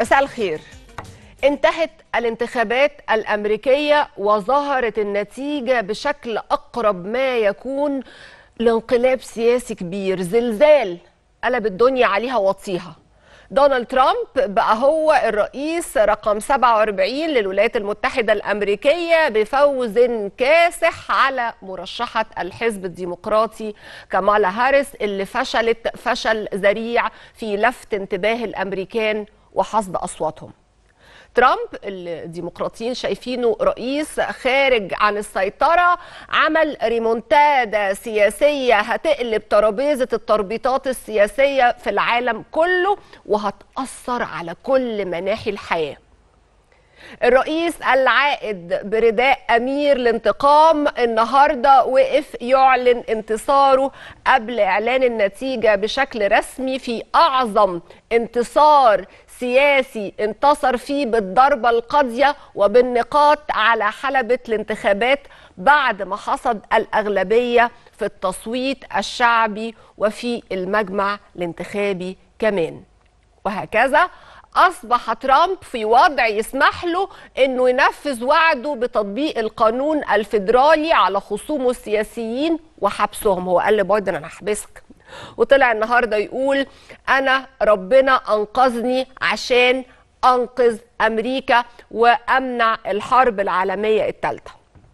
مساء الخير انتهت الانتخابات الامريكيه وظهرت النتيجه بشكل اقرب ما يكون لانقلاب سياسي كبير زلزال قلب الدنيا عليها وطيها دونالد ترامب بقى هو الرئيس رقم 47 للولايات المتحدة الأمريكية بفوز كاسح على مرشحة الحزب الديمقراطي كامالا هاريس اللي فشلت فشل ذريع في لفت انتباه الأمريكان وحصد أصواتهم ترامب الديمقراطيين شايفينه رئيس خارج عن السيطرة عمل ريمونتادا سياسية هتقلب ترابيزة التربيطات السياسية في العالم كله وهتأثر على كل مناحي الحياة الرئيس العائد برداء امير الانتقام النهارده وقف يعلن انتصاره قبل اعلان النتيجه بشكل رسمي في اعظم انتصار سياسي انتصر فيه بالضربه القاضيه وبالنقاط على حلبه الانتخابات بعد ما حصد الاغلبيه في التصويت الشعبي وفي المجمع الانتخابي كمان وهكذا اصبح ترامب في وضع يسمح له انه ينفذ وعده بتطبيق القانون الفيدرالي على خصومه السياسيين وحبسهم هو قال لبايدن انا هحبسك وطلع النهارده يقول انا ربنا انقذني عشان انقذ امريكا وامنع الحرب العالميه الثالثه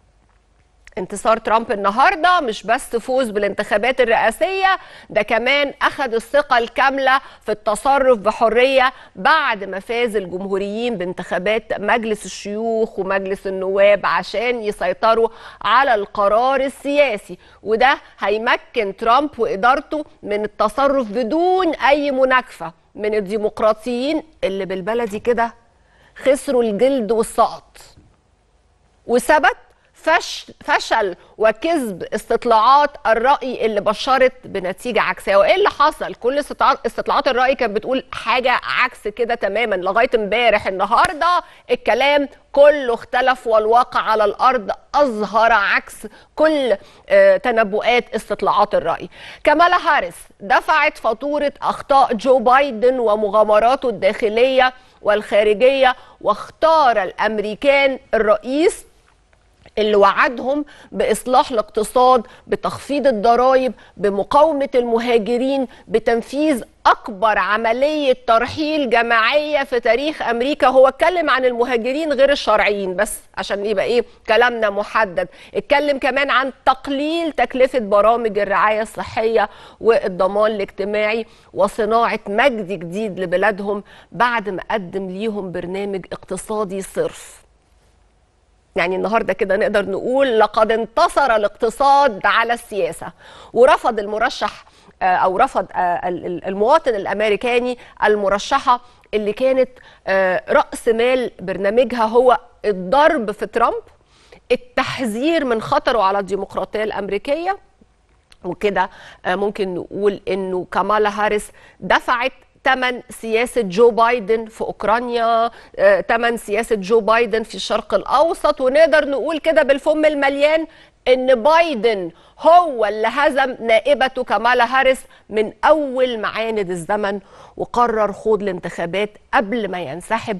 انتصار ترامب النهارده مش بس فوز بالانتخابات الرئاسيه ده كمان اخذ الثقه الكامله في التصرف بحريه بعد ما فاز الجمهوريين بانتخابات مجلس الشيوخ ومجلس النواب عشان يسيطروا على القرار السياسي وده هيمكن ترامب وادارته من التصرف بدون اي مناكفه من الديمقراطيين اللي بالبلدي كده خسروا الجلد والسقط وثبت فش فشل وكذب استطلاعات الرأي اللي بشرت بنتيجة عكسية وإيه اللي حصل كل استطلاعات الرأي كانت بتقول حاجة عكس كده تماما لغاية امبارح النهاردة الكلام كله اختلف والواقع على الأرض أظهر عكس كل اه تنبؤات استطلاعات الرأي كمالا هاريس دفعت فاتورة أخطاء جو بايدن ومغامراته الداخلية والخارجية واختار الأمريكان الرئيس اللي وعدهم باصلاح الاقتصاد بتخفيض الضرائب بمقاومه المهاجرين بتنفيذ اكبر عمليه ترحيل جماعيه في تاريخ امريكا هو اتكلم عن المهاجرين غير الشرعيين بس عشان يبقى ايه كلامنا محدد اتكلم كمان عن تقليل تكلفه برامج الرعايه الصحيه والضمان الاجتماعي وصناعه مجد جديد لبلادهم بعد ما قدم ليهم برنامج اقتصادي صرف يعني النهارده كده نقدر نقول لقد انتصر الاقتصاد على السياسه ورفض المرشح او رفض المواطن الامريكاني المرشحه اللي كانت راس مال برنامجها هو الضرب في ترامب التحذير من خطره على الديمقراطيه الامريكيه وكده ممكن نقول انه كامالا هاريس دفعت تمن سياسة جو بايدن في أوكرانيا تمن سياسة جو بايدن في الشرق الأوسط ونقدر نقول كده بالفم المليان إن بايدن هو اللي هزم نائبته كمالا هاريس من أول معاند الزمن وقرر خوض الانتخابات قبل ما ينسحب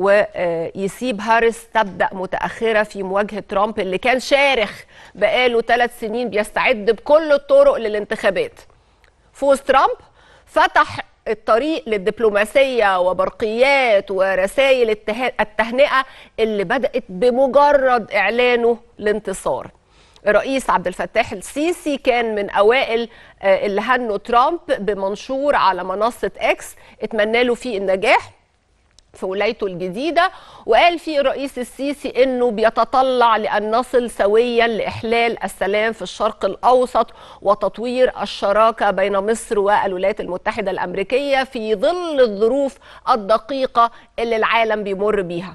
ويسيب هاريس تبدأ متأخرة في مواجهة ترامب اللي كان شارخ بقاله ثلاث سنين بيستعد بكل الطرق للانتخابات فوز ترامب فتح الطريق للدبلوماسيه وبرقيات ورسائل التهنئه اللي بدات بمجرد اعلانه الانتصار. الرئيس عبد الفتاح السيسي كان من اوائل اللي هنوا ترامب بمنشور على منصه اكس اتمنى له فيه النجاح في ولايته الجديدة وقال فيه الرئيس السيسي أنه بيتطلع لأن نصل سويا لإحلال السلام في الشرق الأوسط وتطوير الشراكة بين مصر والولايات المتحدة الأمريكية في ظل الظروف الدقيقة اللي العالم بيمر بيها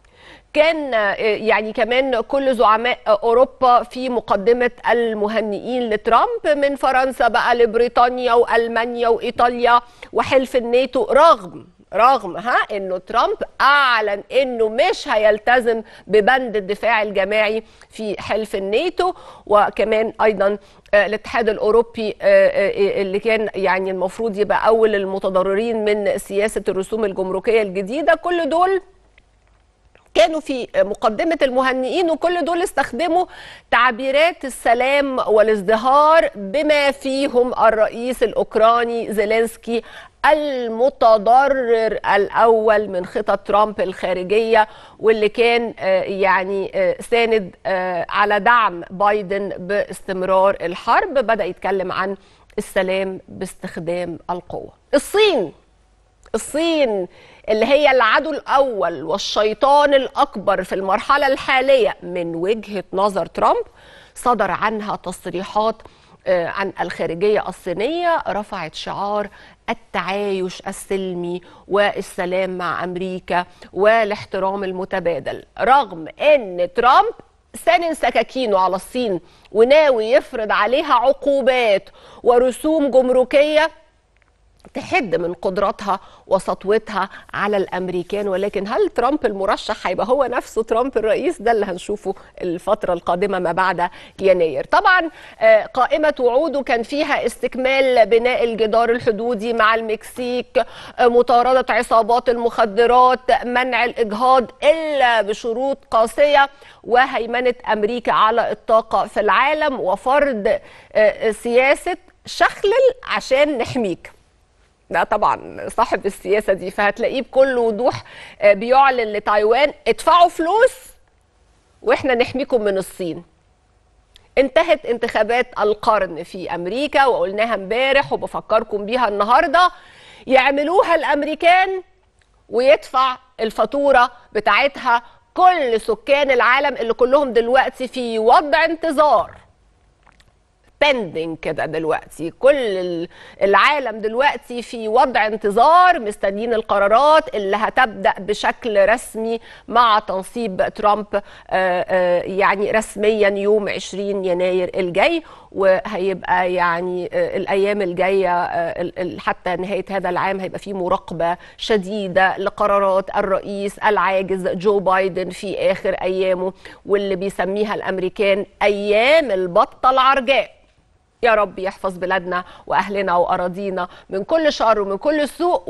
كان يعني كمان كل زعماء اوروبا في مقدمه المهنئين لترامب من فرنسا بقى لبريطانيا والمانيا وايطاليا وحلف الناتو رغم رغم ها انه ترامب اعلن انه مش هيلتزم ببند الدفاع الجماعي في حلف الناتو وكمان ايضا آه، الاتحاد الاوروبي آه، آه، اللي كان يعني المفروض يبقى اول المتضررين من سياسه الرسوم الجمركيه الجديده كل دول كانوا في مقدمة المهنئين وكل دول استخدموا تعبيرات السلام والازدهار بما فيهم الرئيس الأوكراني زيلينسكي المتضرر الأول من خطط ترامب الخارجية واللي كان آه، يعني آه، ساند آه، على دعم بايدن باستمرار الحرب بدأ يتكلم عن السلام باستخدام القوة الصين الصين اللي هي العدو الأول والشيطان الأكبر في المرحلة الحالية من وجهة نظر ترامب صدر عنها تصريحات آه، عن الخارجية الصينية رفعت شعار التعايش السلمي والسلام مع أمريكا والاحترام المتبادل رغم أن ترامب سنن سكاكينه على الصين وناوي يفرض عليها عقوبات ورسوم جمركيه تحد من قدراتها وسطوتها على الامريكان ولكن هل ترامب المرشح هيبقى هو نفسه ترامب الرئيس ده اللي هنشوفه الفتره القادمه ما بعد يناير طبعا آه، قائمه وعوده كان فيها استكمال بناء الجدار الحدودي مع المكسيك آه، مطارده عصابات المخدرات منع الاجهاض الا بشروط قاسيه وهيمنه امريكا على الطاقه في العالم وفرض آه، سياسه شخلل عشان نحميك ده طبعا صاحب السياسه دي فهتلاقيه بكل وضوح آه، بيعلن لتايوان ادفعوا فلوس واحنا نحميكم من الصين انتهت انتخابات القرن في امريكا وقلناها امبارح وبفكركم بيها النهارده يعملوها الامريكان ويدفع الفاتوره بتاعتها كل سكان العالم اللي كلهم دلوقتي في وضع انتظار بندنج كده دلوقتي كل العالم دلوقتي في وضع انتظار مستنيين القرارات اللي هتبدا بشكل رسمي مع تنصيب ترامب آه، آه، يعني رسميا يوم 20 يناير الجاي وهيبقى يعني آه، الايام الجايه حتى نهايه هذا العام هيبقى في مراقبه شديده لقرارات الرئيس العاجز جو بايدن في اخر ايامه واللي بيسميها الامريكان ايام البطه العرجاء يا رب يحفظ بلادنا واهلنا واراضينا من كل شر ومن كل سوء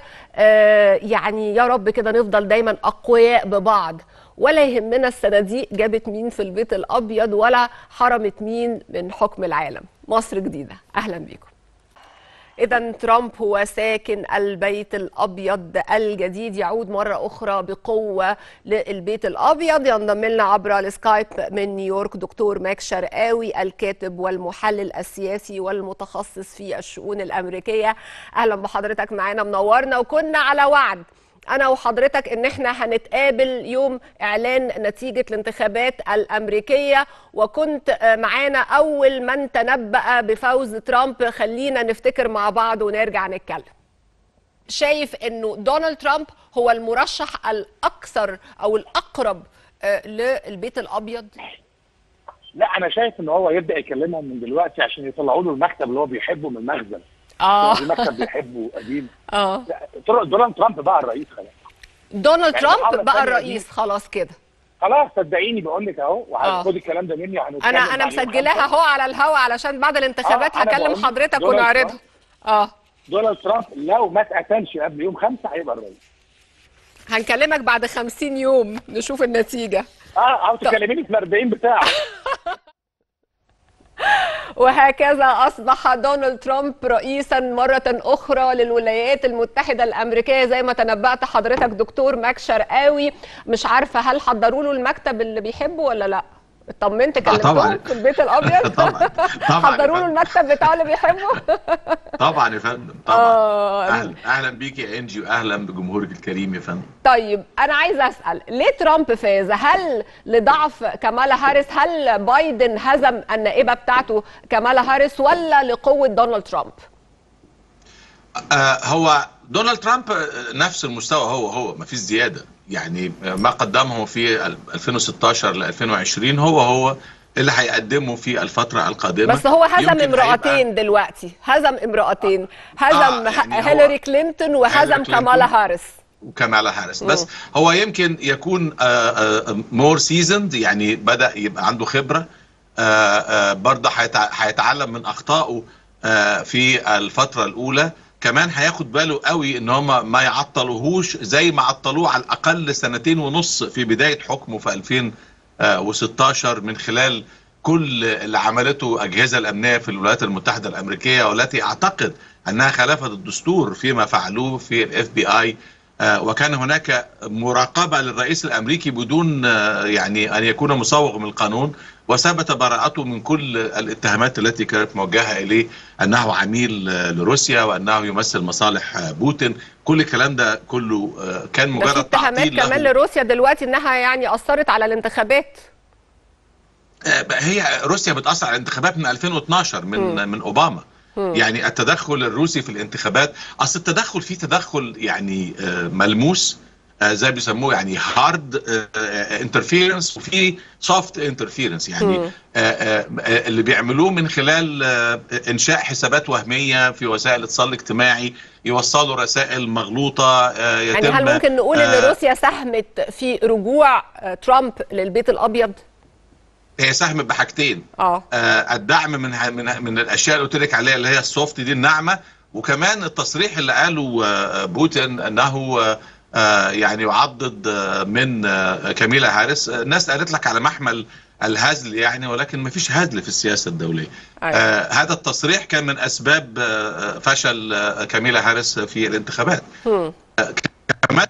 ويعني يا رب كده نفضل دايما اقوياء ببعض ولا يهمنا الصناديق جابت مين في البيت الابيض ولا حرمت مين من حكم العالم مصر جديده اهلا بيكم إذا ترامب هو ساكن البيت الأبيض الجديد يعود مرة أخرى بقوة للبيت الأبيض ينضم لنا عبر السكايب من نيويورك دكتور ماك شرقاوي الكاتب والمحلل السياسي والمتخصص في الشؤون الأمريكية أهلا بحضرتك معانا منورنا وكنا على وعد انا وحضرتك ان احنا هنتقابل يوم اعلان نتيجه الانتخابات الامريكيه وكنت معانا اول من تنبأ بفوز ترامب خلينا نفتكر مع بعض ونرجع نتكلم شايف انه دونالد ترامب هو المرشح الاكثر او الاقرب آه، للبيت الابيض لا انا شايف ان هو يبدا يكلمهم من دلوقتي عشان يطلعوا له المكتب اللي هو بيحبه من المخزن اه المكتب بيحبه قديم اه دونالد ترامب بقى الرئيس خلاص دونالد يعني ترامب بقى الرئيس خلاص كده خلاص صدقيني بقول لك اهو وهاخد الكلام ده مني انا انا مسجلاها اهو على الهوا علشان بعد الانتخابات آه هكلم حضرتك ونعرضها اه دونالد ترامب لو ما اتقتلش قبل يوم خمسة هيبقى الرئيس هنكلمك بعد 50 يوم نشوف النتيجه اه او تكلميني في ال 40 بتاعه وهكذا أصبح دونالد ترامب رئيسا مرة أخرى للولايات المتحدة الأمريكية زي ما تنبأت حضرتك دكتور ماك شرقاوي مش عارفة هل حضروا له المكتب اللي بيحبه ولا لأ؟ اطمنت آه، كلمتهم في البيت الابيض طبعا طبعا حضروا له المكتب بتاعه اللي بيحبه طبعا يا فندم طبعا آه اهلا اهلا بيكي يا انجي واهلا بجمهورك الكريم يا فندم طيب انا عايزه اسال ليه ترامب فاز هل لضعف كمالا هاريس هل بايدن هزم النائبه بتاعته كمالا هاريس ولا لقوه دونالد ترامب آه هو دونالد ترامب نفس المستوى هو هو ما فيش زياده يعني ما قدمه في 2016 ل 2020 هو هو اللي هيقدمه في الفتره القادمه بس هو هزم يمكن امرأتين هيبقى- دلوقتي هزم امرأتين هزم آه، يعني هو- هيلاري كلينتون وهزم هيلاري كلينتون. كامالا هاريس وكامالا هاريس بس هو يمكن يكون مور سيزند يعني بدا يبقى عنده خبره آه، آه، برضه هيتع- هيتعلم من اخطائه آه، في الفتره الاولى كمان هياخد باله قوي ان هم ما يعطلوهوش زي ما عطلوه على الاقل سنتين ونص في بدايه حكمه في 2016 من خلال كل اللي عملته اجهزه الامنيه في الولايات المتحده الامريكيه والتي اعتقد انها خالفت الدستور فيما فعلوه في الاف بي اي وكان هناك مراقبه للرئيس الامريكي بدون آه، يعني ان يكون مصوغ من القانون وثبت براءته من كل الاتهامات التي كانت موجهه اليه انه عميل آه، لروسيا وانه يمثل مصالح آه، بوتين كل الكلام ده كله آه، كان ده في مجرد اتهامات تعطيل كمان له لروسيا دلوقتي انها يعني اثرت على الانتخابات آه، هي روسيا بتأثر على الانتخابات من 2012 من من اوباما يعني التدخل الروسي في الانتخابات اصل التدخل فيه تدخل يعني آه، ملموس آه، زي بيسموه يعني هارد انترفيرنس وفي سوفت انترفيرنس يعني آه، آه، آه، اللي بيعملوه من خلال آه، انشاء حسابات وهميه في وسائل الاتصال الاجتماعي يوصلوا رسائل مغلوطه آه، يتم يعني هل ممكن نقول ان آه، روسيا ساهمت في رجوع آه، ترامب للبيت الابيض هي ساهمت بحاجتين اه آه، الدعم من من من الاشياء اللي قلت لك عليها اللي هي السوفت دي الناعمه وكمان التصريح اللي قاله آه، بوتين انه آه، آه، يعني يعضد آه، من آه، كاميلا هاريس آه، الناس قالت لك على محمل الهزل يعني ولكن ما فيش هزل في السياسه الدوليه أيوة. آه هذا التصريح كان من اسباب آه فشل آه كاميلا هاريس في الانتخابات هم. كمان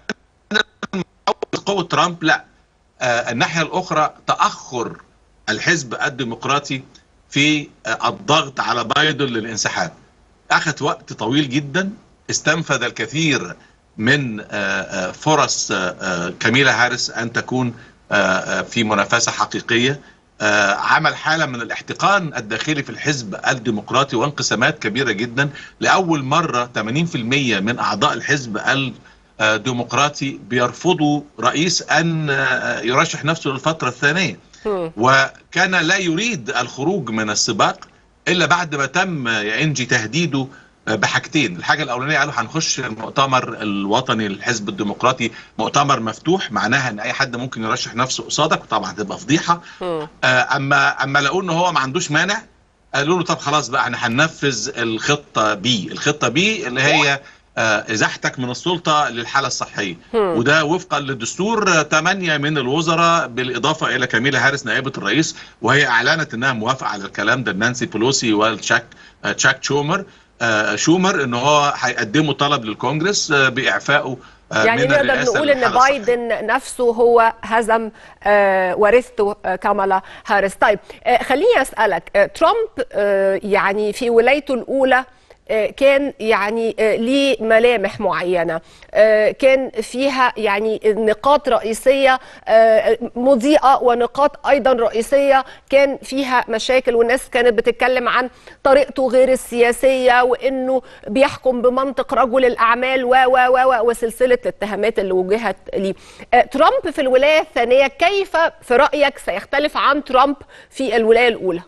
قوة ترامب لا آه الناحية الأخرى تأخر الحزب الديمقراطي في آه الضغط على بايدن للانسحاب أخذ وقت طويل جدا استنفذ الكثير من آه آه فرص آه آه كاميلا هاريس أن تكون آه آه في منافسة حقيقية آه عمل حالة من الاحتقان الداخلي في الحزب الديمقراطي وانقسامات كبيرة جدا لأول مرة 80% من أعضاء الحزب الديمقراطي بيرفضوا رئيس أن آه، يرشح نفسه للفترة الثانية هم. وكان لا يريد الخروج من السباق الا بعد ما تم يا انجي تهديده بحاجتين الحاجه الاولانيه قالوا هنخش المؤتمر الوطني للحزب الديمقراطي مؤتمر مفتوح معناها ان اي حد ممكن يرشح نفسه قصادك وطبعا هتبقى فضيحه هم. آه، اما اما لقوا ان هو ما عندوش مانع قالوا له طب خلاص بقى احنا هننفذ الخطه بي الخطه بي اللي هي آه، ازاحتك من السلطه للحاله الصحيه هم. وده وفقا للدستور ثمانيه من الوزراء بالاضافه الى كاميلا هاريس نائبه الرئيس وهي اعلنت انها موافقه على الكلام ده نانسي بولوسي وتشاك آه، تشاك شومر آه، شومر ان هو هيقدموا طلب للكونجرس آه، باعفائه آه، يعني من نقدر الرئاسة نقول ان للحالة الصحية. بايدن نفسه هو هزم آه، ورثته آه، كامالا هاريس طيب آه، خليني اسالك آه، ترامب آه، يعني في ولايته الاولى آه، كان يعني آه، ليه ملامح معينه آه، كان فيها يعني نقاط رئيسيه آه، مضيئه ونقاط ايضا رئيسيه كان فيها مشاكل والناس كانت بتتكلم عن طريقته غير السياسيه وانه بيحكم بمنطق رجل الاعمال و و و و وسلسله الاتهامات اللي وجهت ليه. آه، ترامب في الولايه الثانيه كيف في رايك سيختلف عن ترامب في الولايه الاولى؟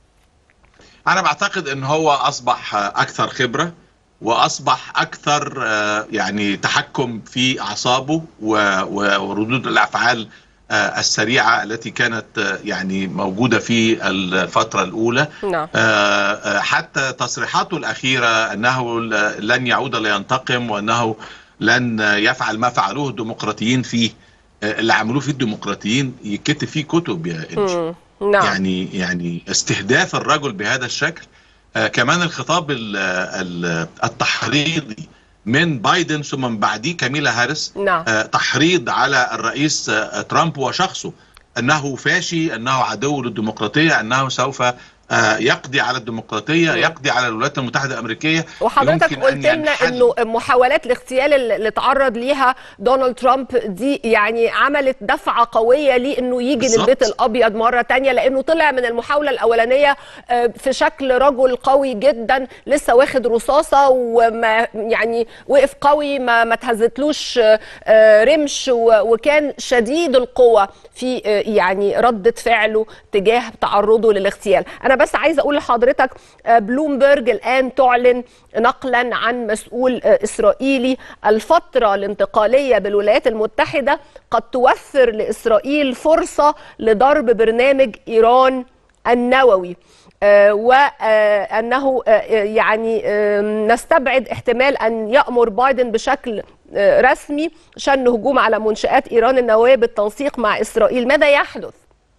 انا بعتقد ان هو اصبح اكثر خبره واصبح اكثر آه، يعني تحكم في اعصابه و- و- وردود الافعال آه، السريعه التي كانت آه، يعني موجوده في الفتره الاولى نعم. آه، آه، حتى تصريحاته الاخيره انه ل- لن يعود لينتقم وانه لن يفعل ما فعلوه الديمقراطيين فيه آه، اللي عملوه فيه الديمقراطيين يكتب فيه كتب يا إنجي. مم. نعم يعني يعني استهداف الرجل بهذا الشكل آه كمان الخطاب ال- ال- التحريضي من بايدن ثم من بعديه كاميلا هاريس نعم. آه تحريض على الرئيس آه ترامب وشخصه انه فاشي انه عدو للديمقراطيه انه سوف آه آه، يقضي على الديمقراطيه مم. يقضي على الولايات المتحده الامريكيه وحضرتك يمكن قلت أن لنا ينحل- انه محاولات الاغتيال اللي تعرض ليها دونالد ترامب دي يعني عملت دفعه قويه ليه انه يجي بالظبط. للبيت الابيض مره تانية لانه طلع من المحاوله الاولانيه آه، في شكل رجل قوي جدا لسه واخد رصاصه وما يعني وقف قوي ما ما تهزتلوش آه، آه، رمش و- وكان شديد القوه في آه، يعني رده فعله تجاه تعرضه للاغتيال انا بس عايزه اقول لحضرتك آه، بلومبرج الان تعلن نقلا عن مسؤول آه، اسرائيلي الفتره الانتقاليه بالولايات المتحده قد توفر لاسرائيل فرصه لضرب برنامج ايران النووي آه، وانه يعني آه، نستبعد احتمال ان يامر بايدن بشكل آه، رسمي شن هجوم على منشات ايران النوويه بالتنسيق مع اسرائيل ماذا يحدث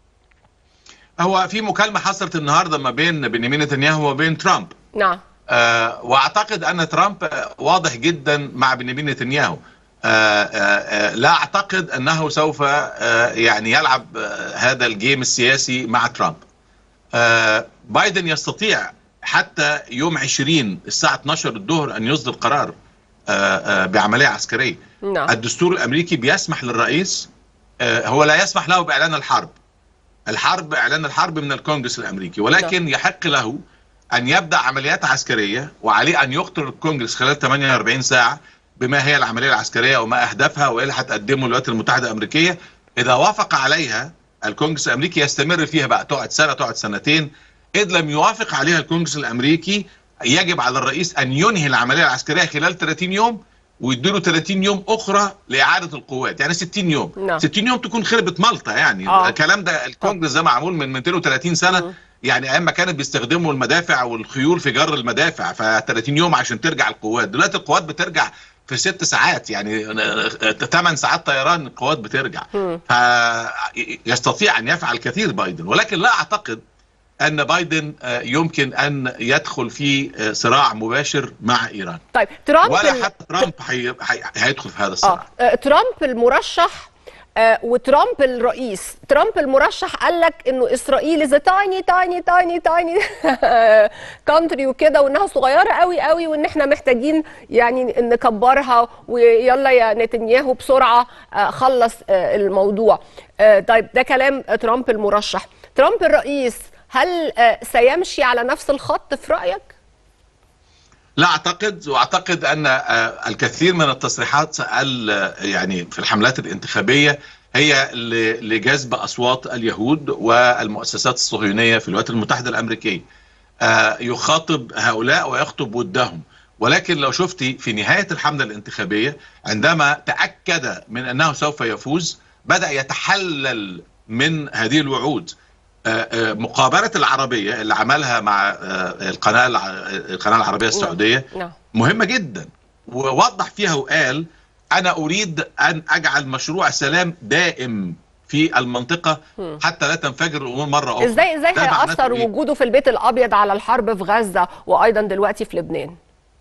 هو في مكالمه حصلت النهارده ما بين بنيامين نتنياهو وبين ترامب نعم آه، واعتقد ان ترامب آه، واضح جدا مع بنيامين نتنياهو آه، آه، آه، لا اعتقد انه سوف آه، يعني يلعب آه، هذا الجيم السياسي مع ترامب آه، بايدن يستطيع حتى يوم 20 الساعه 12 الظهر ان يصدر قرار آه، آه، بعمليه عسكريه نعم الدستور الامريكي بيسمح للرئيس آه، هو لا يسمح له باعلان الحرب الحرب اعلان الحرب من الكونجرس الامريكي ولكن يحق له ان يبدا عمليات عسكريه وعليه ان يخطر الكونجرس خلال 48 ساعه بما هي العمليه العسكريه وما اهدافها وايه اللي هتقدمه الولايات المتحده الامريكيه اذا وافق عليها الكونجرس الامريكي يستمر فيها بقى تقعد سنه تقعد سنتين اذ لم يوافق عليها الكونجرس الامريكي يجب على الرئيس ان ينهي العمليه العسكريه خلال 30 يوم ويديله 30 يوم اخرى لاعاده القوات يعني 60 يوم نعم. 60 يوم تكون خربت مالطا يعني آه. الكلام ده الكونجرس ده معمول من 230 سنه مم. يعني ايام ما كانت بيستخدموا المدافع والخيول في جر المدافع ف 30 يوم عشان ترجع القوات دلوقتي القوات بترجع في ست ساعات يعني 8 ساعات طيران القوات بترجع مم. فيستطيع ان يفعل كثير بايدن ولكن لا اعتقد ان بايدن آه، يمكن ان يدخل في آه، صراع مباشر مع ايران طيب ترامب ال- ولا حتى ترامب حي... حي... هيدخل في هذا اه الصراع آه، ترامب المرشح آه، وترامب الرئيس ترامب المرشح قال لك انه اسرائيل از تايني تايني تايني تايني كونتري وكده وانها صغيره قوي قوي وان احنا محتاجين يعني نكبرها ويلا يا نتنياهو بسرعه آه، خلص آه، الموضوع آه، طيب ده كلام ترامب المرشح ترامب الرئيس هل آه، سيمشي على نفس الخط في رايك لا اعتقد واعتقد ان آه، الكثير من التصريحات ال- يعني في الحملات الانتخابيه هي ل- لجذب اصوات اليهود والمؤسسات الصهيونيه في الولايات المتحده الامريكيه آه، يخاطب هؤلاء ويخطب ودهم ولكن لو شفتي في نهايه الحمله الانتخابيه عندما تاكد من انه سوف يفوز بدا يتحلل من هذه الوعود آه، آه، مقابله العربيه اللي عملها مع آه، القناه الع- القناه العربيه السعوديه نعم مهمه جدا ووضح فيها وقال انا اريد ان اجعل مشروع سلام دائم في المنطقه مم. حتى لا تنفجر الامور مره اخرى ازاي ازاي ده معناته هيأثر إيه؟ وجوده في البيت الابيض على الحرب في غزه وايضا دلوقتي في لبنان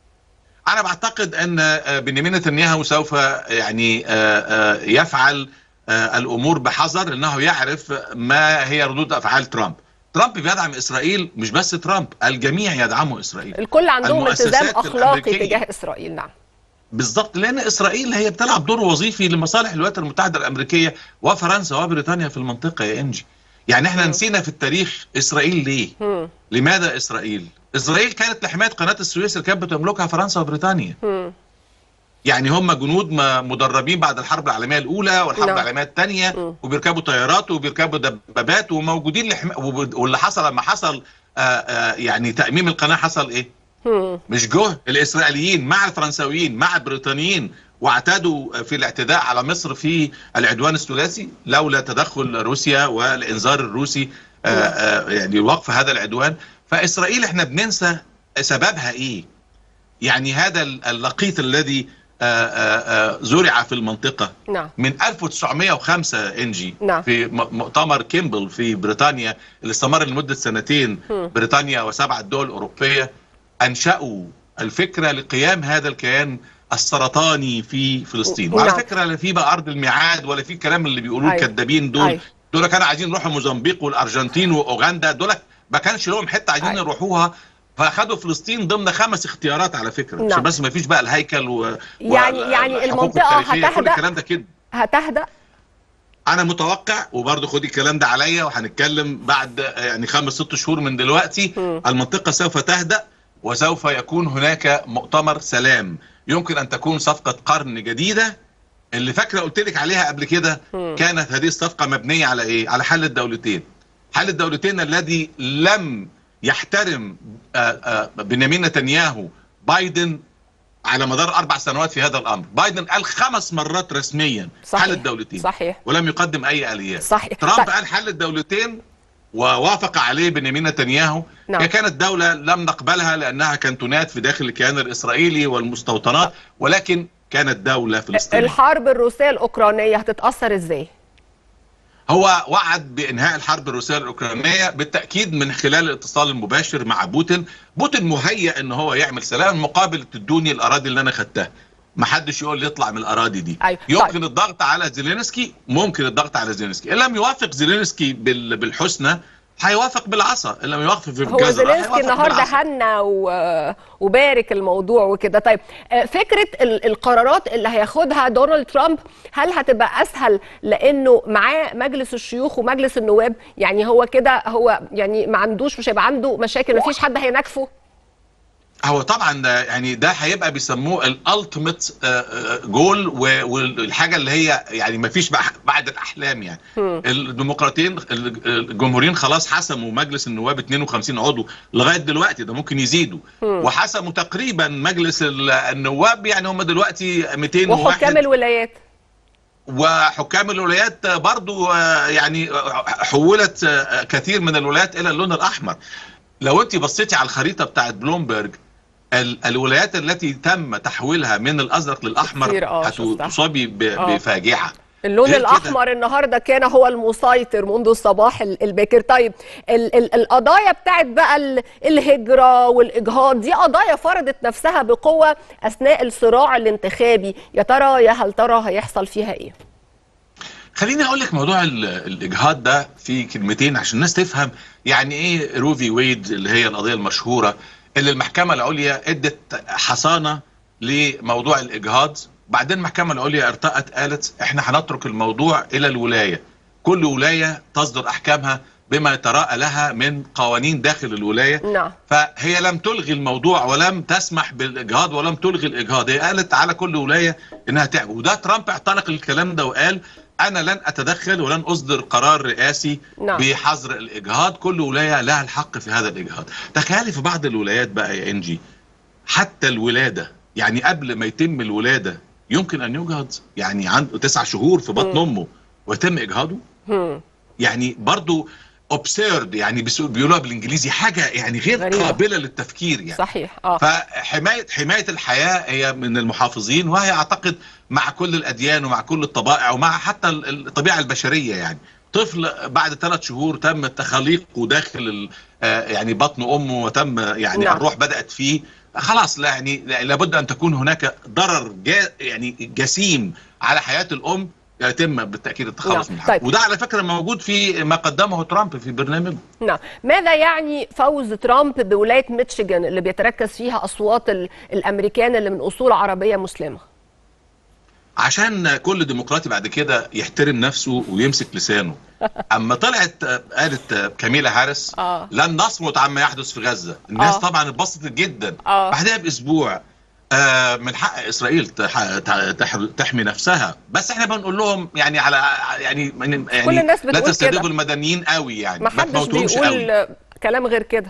انا بعتقد ان آه، بنيامين نتنياهو سوف يعني آه، آه، يفعل آه، الامور بحذر انه يعرف ما هي ردود افعال ترامب ترامب بيدعم اسرائيل مش بس ترامب الجميع يدعموا اسرائيل الكل عندهم المؤسسات التزام اخلاقي الأمريكية. تجاه اسرائيل نعم بالضبط لان اسرائيل هي بتلعب دور وظيفي لمصالح الولايات المتحده الامريكيه وفرنسا وبريطانيا في المنطقه يا انجي يعني احنا مم. نسينا في التاريخ اسرائيل ليه مم. لماذا اسرائيل اسرائيل كانت لحمايه قناه السويس اللي كانت بتملكها فرنسا وبريطانيا مم. يعني هم جنود ما- مدربين بعد الحرب العالميه الاولى والحرب نعم. العالميه الثانيه مم. وبيركبوا طيارات وبيركبوا دبابات وموجودين لحم... وب- واللي حصل لما حصل آه آه يعني تاميم القناه حصل ايه؟ مم. مش جه الاسرائيليين مع الفرنساويين مع البريطانيين واعتادوا في الاعتداء على مصر في العدوان الثلاثي لولا تدخل روسيا والانذار الروسي آه، آه، يعني وقف هذا العدوان فاسرائيل احنا بننسى سببها ايه يعني هذا اللقيط الذي آه، آه، آه، زرع في المنطقه نعم من 1905 انجي نعم. في م- مؤتمر كيمبل في بريطانيا اللي استمر لمده سنتين مم. بريطانيا وسبعه دول اوروبيه انشأوا الفكره لقيام هذا الكيان السرطاني في فلسطين وعلى نعم. فكره لا في بقى ارض الميعاد ولا في الكلام اللي بيقولوه أيوة. الكذابين دول أيوة. دول كانوا عايزين يروحوا موزمبيق والارجنتين واوغندا دول ما كانش لهم حته عايزين أيوة. يروحوها فاخدوا فلسطين ضمن خمس اختيارات على فكره نعم. عشان بس ما فيش بقى الهيكل و يعني- و- يعني الحقوق المنطقة التاريخية، كل هتهدأ؟ الكلام ده كده هتهدأ انا متوقع وبرضه خدي الكلام ده عليا وهنتكلم بعد يعني خمس ست شهور من دلوقتي مم. المنطقه سوف تهدأ وسوف يكون هناك مؤتمر سلام يمكن ان تكون صفقه قرن جديده اللي فاكره قلت لك عليها قبل كده مم. كانت هذه الصفقه مبنيه على ايه على حل الدولتين حل الدولتين الذي لم يحترم آه، آه، بنيامين نتنياهو بايدن على مدار اربع سنوات في هذا الامر بايدن قال خمس مرات رسميا صحيح. حل الدولتين صحيح ولم يقدم اي اليات صحيح ترامب طيب. قال حل الدولتين ووافق عليه بنيامين نتنياهو نعم. هي كانت دولة لم نقبلها لأنها كانتونات في داخل الكيان الإسرائيلي والمستوطنات ولكن كانت دولة فلسطينية الحرب الروسية الأوكرانية هتتأثر إزاي؟ هو وعد بإنهاء الحرب الروسية الأوكرانية بالتأكيد من خلال الاتصال المباشر مع بوتين بوتين مهيأ أن هو يعمل سلام مقابل تدوني الأراضي اللي أنا خدتها ما حدش يقول لي اطلع من الاراضي دي أيوة. يمكن طيب. الضغط على زيلينسكي ممكن الضغط على زيلينسكي ان لم يوافق زيلينسكي بال- بالحسنى هيوافق بالعصا ان لم يوافق في هو الجزر زيلينسكي هيوافق النهارده بالعصا. هنى و- وبارك الموضوع وكده طيب آه، فكره ال- القرارات اللي هياخدها دونالد ترامب هل هتبقى اسهل لانه معاه مجلس الشيوخ ومجلس النواب يعني هو كده هو يعني ما عندوش مش هيبقى عنده مشاكل ما فيش حد هيناكفه هو طبعا ده يعني ده هيبقى بيسموه الالتيميت جول والحاجه اللي هي يعني ما فيش بعد الاحلام يعني مم. الديمقراطيين الجمهوريين خلاص حسموا مجلس النواب 52 عضو لغايه دلوقتي ده ممكن يزيدوا مم. وحسموا تقريبا مجلس ال- النواب يعني هم دلوقتي 201 وحكام الولايات وحكام الولايات برضو آه، يعني حولت آه، كثير من الولايات الى اللون الاحمر لو انت بصيتي على الخريطه بتاعت بلومبرج ال- الولايات التي تم تحويلها من الازرق للاحمر كتير، آه، شفتها. هتصابي ب- آه. بفاجعه اللون غير كده- الاحمر النهارده كان هو المسيطر منذ الصباح ال- الباكر طيب ال ال القضايا بتاعت بقى ال الهجره والاجهاض دي قضايا فرضت نفسها بقوه اثناء الصراع الانتخابي يا ترى يا هل ترى هيحصل فيها ايه خليني اقول لك موضوع ال- الاجهاض ده في كلمتين عشان الناس تفهم يعني ايه روفي ويد اللي هي القضيه المشهوره اللي المحكمه العليا ادت حصانه لموضوع الاجهاض بعدين المحكمه العليا ارتأت قالت احنا هنترك الموضوع الى الولايه كل ولايه تصدر احكامها بما يتراءى لها من قوانين داخل الولايه نعم فهي لم تلغي الموضوع ولم تسمح بالاجهاض ولم تلغي الاجهاض هي قالت على كل ولايه انها تعمل وده ترامب اعتنق الكلام ده وقال انا لن اتدخل ولن اصدر قرار رئاسي نعم. بحظر الاجهاض كل ولايه لها الحق في هذا الاجهاض تخيلي في بعض الولايات بقى يا انجي حتى الولاده يعني قبل ما يتم الولاده يمكن ان يجهض يعني عنده تسع شهور في بطن امه ويتم اجهاضه هم. يعني برضو absurd يعني بيسو- بيقولوها بالانجليزي حاجه يعني غير غريبة. قابله للتفكير يعني صحيح اه فحمايه حمايه الحياه هي من المحافظين وهي اعتقد مع كل الاديان ومع كل الطبائع ومع حتى ال- الطبيعه البشريه يعني طفل بعد ثلاث شهور تم تخليقه داخل ال- آه، يعني بطن امه وتم يعني نعم. الروح بدات فيه خلاص لا يعني لا- لابد ان تكون هناك ضرر جا يعني جسيم على حياه الام يتم بالتاكيد التخلص نعم. منها طيب. وده على فكره موجود في ما قدمه ترامب في برنامجه نعم ماذا يعني فوز ترامب بولايه ميتشيغان اللي بيتركز فيها اصوات ال- الامريكان اللي من اصول عربيه مسلمه عشان كل ديمقراطي بعد كده يحترم نفسه ويمسك لسانه اما طلعت آه، قالت آه، كاميلا هاريس آه. لن نصمت عما يحدث في غزه الناس آه. طبعا اتبسطت جدا آه. بعدها باسبوع آه، من حق اسرائيل تح- تح- تح- تحمي نفسها بس احنا بنقول لهم يعني على يعني يعني كل الناس لا بتقول تستهدفوا كده. المدنيين قوي يعني ما حدش تموتوهمش قوي بيقول كلام غير كده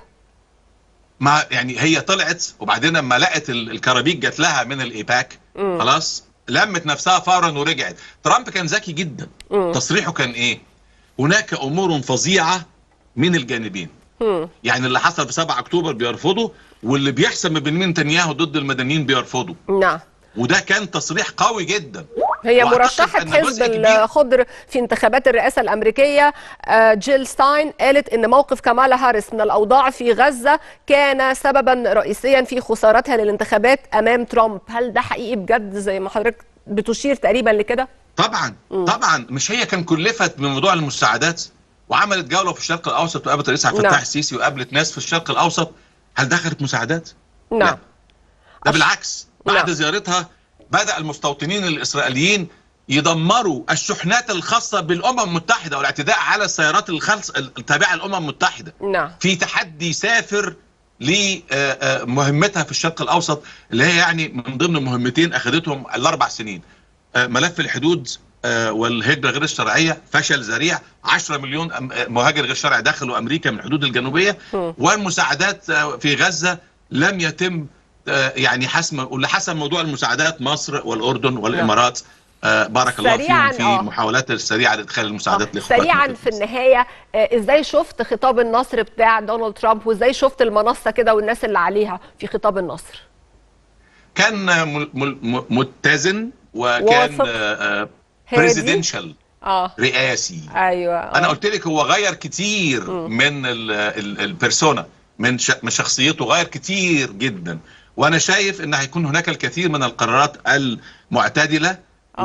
ما يعني هي طلعت وبعدين لما لقت ال- الكرابيك جات لها من الايباك مم. خلاص لمت نفسها فورا ورجعت ترامب كان ذكي جدا مم. تصريحه كان ايه هناك امور فظيعه من الجانبين هم. يعني اللي حصل في 7 اكتوبر بيرفضوا واللي بيحصل من بنيامين نتنياهو ضد المدنيين بيرفضوا نعم وده كان تصريح قوي جدا هي وأعتقد مرشحة أن حزب جزء كبير- الخضر في انتخابات الرئاسة الأمريكية آه، جيل ستاين قالت إن موقف كمالا هاريس من الأوضاع في غزة كان سببا رئيسيا في خسارتها للانتخابات أمام ترامب هل ده حقيقي بجد زي ما حضرتك بتشير تقريبا لكده؟ طبعا طبعا مش هي كان كلفت من موضوع المساعدات وعملت جوله في الشرق الاوسط وقابلت الرئيس عبد نعم. الفتاح السيسي وقابلت ناس في الشرق الاوسط هل دخلت مساعدات؟ نعم لا. ده أش- بالعكس بعد نعم. زيارتها بدا المستوطنين الاسرائيليين يدمروا الشحنات الخاصه بالامم المتحده والاعتداء على السيارات الخلص التابعه للامم المتحده نعم في تحدي سافر لمهمتها في الشرق الاوسط اللي هي يعني من ضمن مهمتين اخذتهم الاربع سنين آه، ملف الحدود آه، والهجره غير الشرعيه فشل ذريع 10 مليون أم- آه، مهاجر غير شرعي دخلوا امريكا من الحدود الجنوبيه مم. والمساعدات آه، في غزه لم يتم آه، يعني حسم واللي حسم موضوع المساعدات مصر والاردن والامارات آه، بارك الله سريعاً، فيهم في آه. محاولات السريعه لادخال المساعدات آه، لاخواتنا سريعا في في النهايه آه، ازاي شفت خطاب النصر بتاع دونالد ترامب وازاي شفت المنصه كده والناس اللي عليها في خطاب النصر كان مل- مل- م- متزن وكان واثق. آه، هادي. بريزيدنشال اه رئاسي ايوه آه. انا قلت لك هو غير كتير من ال- ال- البيرسونا من ش- من شخصيته غير كتير جدا وانا شايف ان هيكون هناك الكثير من القرارات المعتدله آه.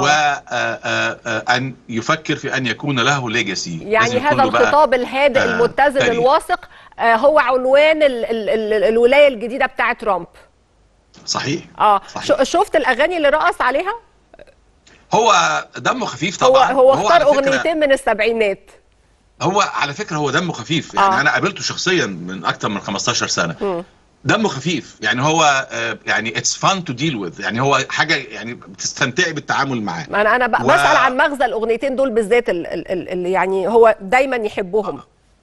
وان يفكر في ان يكون له ليجاسي يعني هذا الخطاب الهادئ آه، المتزن تاريخ. الواثق آه، هو عنوان ال ال ال الولايه الجديده بتاعه ترامب صحيح اه صحيح. ش- شفت الاغاني اللي رقص عليها هو دمه خفيف هو طبعا هو وهو على اختار فكرة- اغنيتين من السبعينات هو على فكره هو دمه خفيف يعني آه. انا قابلته شخصيا من اكتر من 15 سنه مم. دمه خفيف يعني هو آه، يعني اتس فان تو ديل وذ يعني هو حاجه يعني بتستمتعي بالتعامل معاه ما انا انا ب- و- بسال عن مغزى الاغنيتين دول بالذات ال- ال- ال- اللي يعني هو دايما يحبهم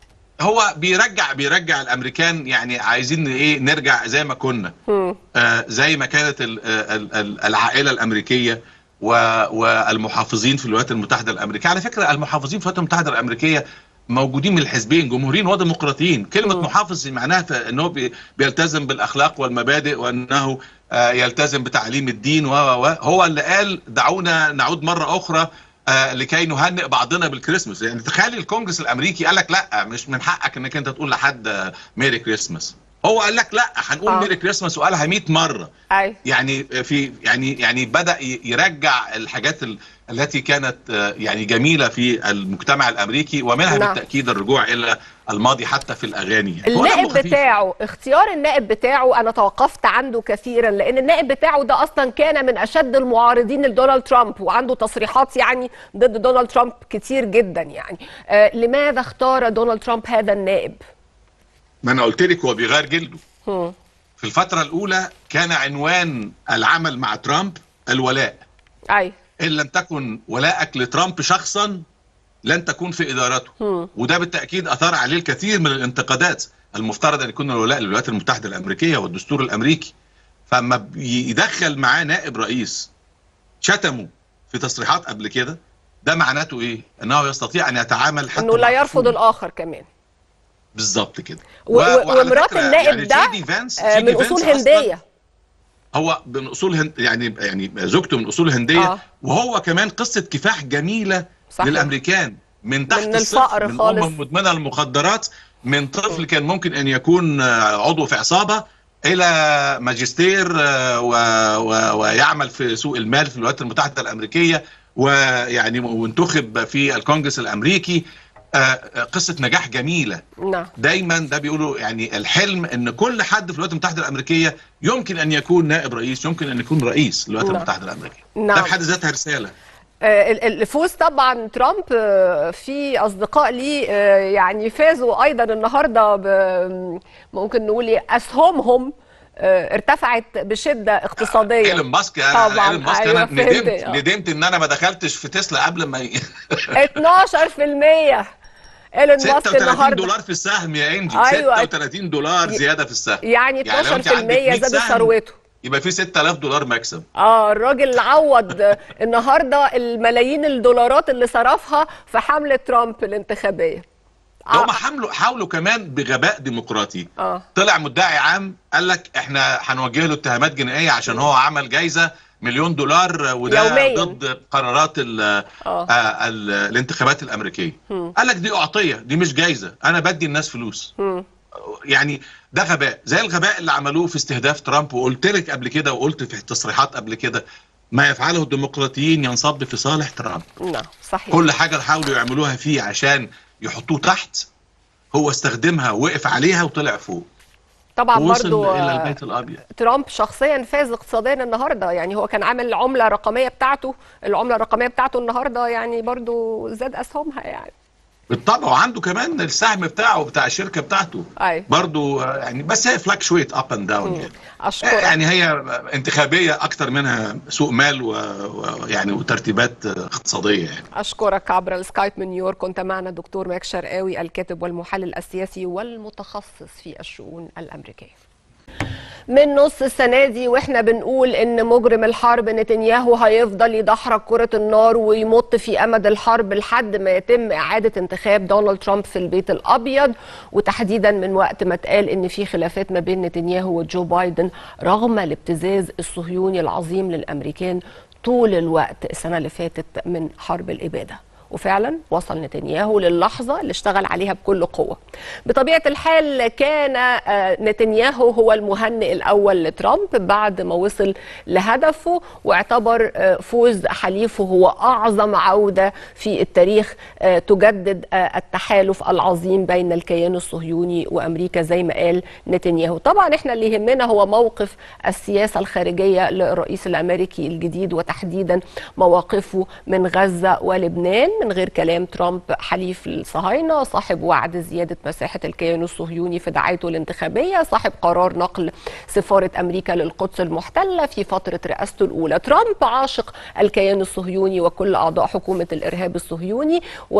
هو بيرجع بيرجع الامريكان يعني عايزين ايه نرجع زي ما كنا مم. آه زي ما كانت ال- ال- ال- العائله الامريكيه و- والمحافظين في الولايات المتحده الامريكيه على فكره المحافظين في الولايات المتحده الامريكيه موجودين من الحزبين جمهوريين وديمقراطيين كلمه محافظ معناها ف- انه بي- بيلتزم بالاخلاق والمبادئ وانه آه، يلتزم بتعليم الدين و و- و هو اللي قال دعونا نعود مره اخرى آه، لكي نهنئ بعضنا بالكريسماس يعني تخيل الكونجرس الامريكي قال لك لا مش من حقك انك انت تقول لحد آه، ميري كريسماس هو قال لك لا هنقول آه. ميري كريسماس وقالها 100 مره اي يعني في يعني يعني بدا ي- يرجع الحاجات ال- التي كانت آه، يعني جميله في المجتمع الامريكي ومنها نعم. بالتاكيد الرجوع الى الماضي حتى في الاغاني يعني. هو دمه النائب خفيف. بتاعه اختيار النائب بتاعه انا توقفت عنده كثيرا لان النائب بتاعه ده اصلا كان من اشد المعارضين لدونالد ترامب وعنده تصريحات يعني ضد دونالد ترامب كتير جدا يعني آه لماذا اختار دونالد ترامب هذا النائب ما انا قلت لك هو بيغير جلده هم. في الفتره الاولى كان عنوان العمل مع ترامب الولاء اي ان لم تكن ولاءك لترامب شخصا لن تكون في ادارته هم. وده بالتاكيد اثار عليه الكثير من الانتقادات المفترض ان يكون الولاء للولايات المتحده الامريكيه والدستور الامريكي فما يدخل معاه نائب رئيس شتمه في تصريحات قبل كده ده معناته ايه؟ انه يستطيع ان يتعامل حتى انه لا مع يرفض خصومه. الاخر كمان بالظبط كده و- و- وعلى ومرات فكرة النائب يعني ده جي دي فانس- آه، جي دي من فانس اصول أصلاً هنديه هو من اصول هند يعني يعني زوجته من اصول هنديه آه. آه. وهو كمان قصه كفاح جميله صحيح. للامريكان من تحت من الصفر الفقر من خالص. امم مدمنه المخدرات من طفل كان ممكن ان يكون آه، عضو في عصابه الى ماجستير آه، و... و... ويعمل في سوق المال في الولايات المتحده الامريكيه ويعني وانتخب في الكونجرس الامريكي آه، آه، قصه نجاح جميله نعم دايما ده بيقولوا يعني الحلم ان كل حد في الولايات المتحده الامريكيه يمكن ان يكون نائب رئيس يمكن ان يكون رئيس للولايات نعم. المتحده الامريكيه نعم. ده في حد ذاتها رساله آه، ال- ال- الفوز طبعا ترامب آه، في اصدقاء ليه آه، يعني فازوا ايضا النهارده ب- ممكن نقول إيه، اسهمهم آه، ارتفعت بشده اقتصاديه ايلون ماسك انا طبعاً، ايلون ماسك أيوة، انا فهمت، ندمت آه. ندمت ان انا ما دخلتش في تسلا قبل ما ي... 12% ايلون ماسك 36 النهارده دولار في السهم يا انجي أيوة. 36 دولار زياده في السهم يعني لو أنت 12% عندك 100 زادت سهم، ثروته يبقى في 6000 دولار مكسب اه الراجل عوض آه، النهارده الملايين الدولارات اللي صرفها في حمله ترامب الانتخابيه ده هم حاولوا حاولوا كمان بغباء ديمقراطي اه طلع مدعي عام قال لك احنا هنوجه له اتهامات جنائيه عشان هو عمل جايزه مليون دولار وده يومياً. ضد قرارات ال آه. آه ال الانتخابات الامريكيه مم. قال لك دي اعطيه دي مش جايزه انا بدي الناس فلوس مم. يعني ده غباء زي الغباء اللي عملوه في استهداف ترامب وقلت لك قبل كده وقلت في التصريحات قبل كده ما يفعله الديمقراطيين ينصب في صالح ترامب نعم صحيح كل حاجه حاولوا يعملوها فيه عشان يحطوه تحت هو استخدمها وقف عليها وطلع فوق طبعا ووصل برضو الى آه، البيت الابيض ترامب شخصيا فاز اقتصاديا النهارده يعني هو كان عامل العمله الرقميه بتاعته العمله الرقميه بتاعته النهارده يعني برضو زاد اسهمها يعني بالطبع وعنده كمان السهم بتاعه بتاع الشركه بتاعته ايوه برضو آه، يعني بس هي فلاكشويت اب اند داون يعني اشكرك يعني هي انتخابيه اكتر منها سوق مال ويعني وترتيبات اقتصاديه يعني أشكرك عبر السكايب من نيويورك كنت معنا دكتور ماك شرقاوي الكاتب والمحلل السياسي والمتخصص في الشؤون الأمريكية من نص السنة دي واحنا بنقول ان مجرم الحرب نتنياهو هيفضل يدحرج كرة النار ويمط في امد الحرب لحد ما يتم اعادة انتخاب دونالد ترامب في البيت الابيض وتحديدا من وقت ما اتقال ان في خلافات ما بين نتنياهو وجو بايدن رغم الابتزاز الصهيوني العظيم للامريكان طول الوقت السنة اللي فاتت من حرب الابادة وفعلا وصل نتنياهو للحظة اللي اشتغل عليها بكل قوة بطبيعة الحال كان آه، نتنياهو هو المهنئ الأول لترامب بعد ما وصل لهدفه واعتبر آه، فوز حليفه هو أعظم عودة في التاريخ آه، تجدد آه، التحالف العظيم بين الكيان الصهيوني وأمريكا زي ما قال نتنياهو طبعا احنا اللي يهمنا هو موقف السياسة الخارجية للرئيس الأمريكي الجديد وتحديدا مواقفه من غزة ولبنان من غير كلام ترامب حليف الصهاينة صاحب وعد زيادة مساحة الكيان الصهيوني في دعايته الانتخابية صاحب قرار نقل سفارة أمريكا للقدس المحتلة في فترة رئاسته الأولى ترامب عاشق الكيان الصهيوني وكل أعضاء حكومة الإرهاب الصهيوني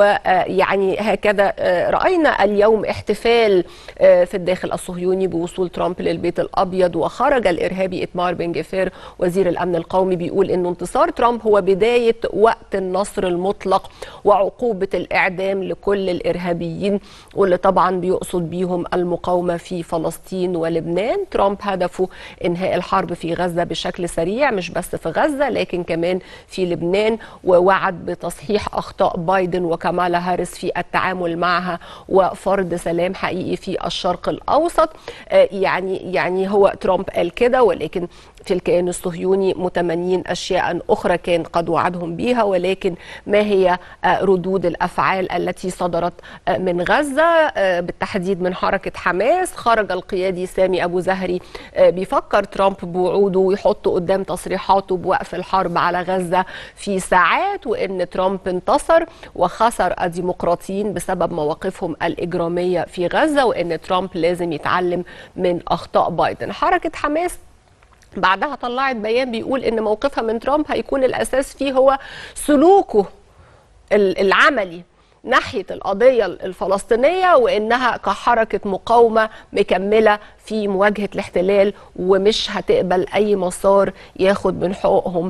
ويعني هكذا آه، رأينا اليوم احتفال آه، في الداخل الصهيوني بوصول ترامب للبيت الأبيض وخرج الإرهابي إتمار بن جفير وزير الأمن القومي بيقول أنه انتصار ترامب هو بداية وقت النصر المطلق وعقوبة الإعدام لكل الإرهابيين واللي طبعا بيقصد بيهم المقاومة في فلسطين ولبنان ترامب هدفه إنهاء الحرب في غزة بشكل سريع مش بس في غزة لكن كمان في لبنان ووعد بتصحيح أخطاء بايدن وكمالا هاريس في التعامل معها وفرض سلام حقيقي في الشرق الأوسط آه، يعني يعني هو ترامب قال كده ولكن في الكيان الصهيوني متمنين أشياء أخرى كان قد وعدهم بها ولكن ما هي آه، ردود الأفعال التي صدرت آه، من غزة آه، بالتحديد من حركة حماس خرج القيادي سامي أبو زهري آه، بيفكر ترامب بوعوده ويحط قدام تصريحاته بوقف الحرب على غزة في ساعات وإن ترامب انتصر وخسر الديمقراطيين بسبب مواقفهم الإجرامية في غزة وإن ترامب لازم يتعلم من أخطاء بايدن حركة حماس بعدها طلعت بيان بيقول ان موقفها من ترامب هيكون الاساس فيه هو سلوكه ال- العملي ناحيه القضيه الفلسطينيه وانها كحركه مقاومه مكمله في مواجهه الاحتلال ومش هتقبل اي مسار ياخد من حقوقهم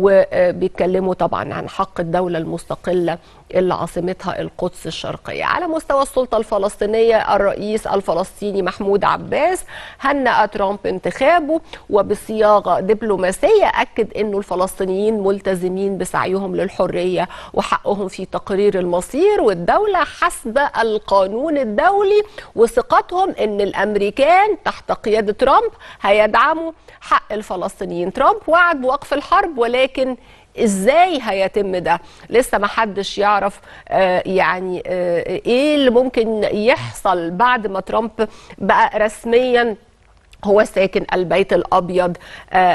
وبيتكلموا طبعا عن حق الدوله المستقله اللي عاصمتها القدس الشرقيه على مستوى السلطه الفلسطينيه الرئيس الفلسطيني محمود عباس هنأ ترامب انتخابه وبصياغه دبلوماسيه اكد انه الفلسطينيين ملتزمين بسعيهم للحريه وحقهم في تقرير المصير والدوله حسب القانون الدولي وثقتهم ان الامريكان تحت قياده ترامب هيدعموا حق الفلسطينيين ترامب وعد بوقف الحرب ولكن ازاي هيتم ده لسه ما حدش يعرف آه يعني آه ايه اللي ممكن يحصل بعد ما ترامب بقى رسميا هو ساكن البيت الابيض آه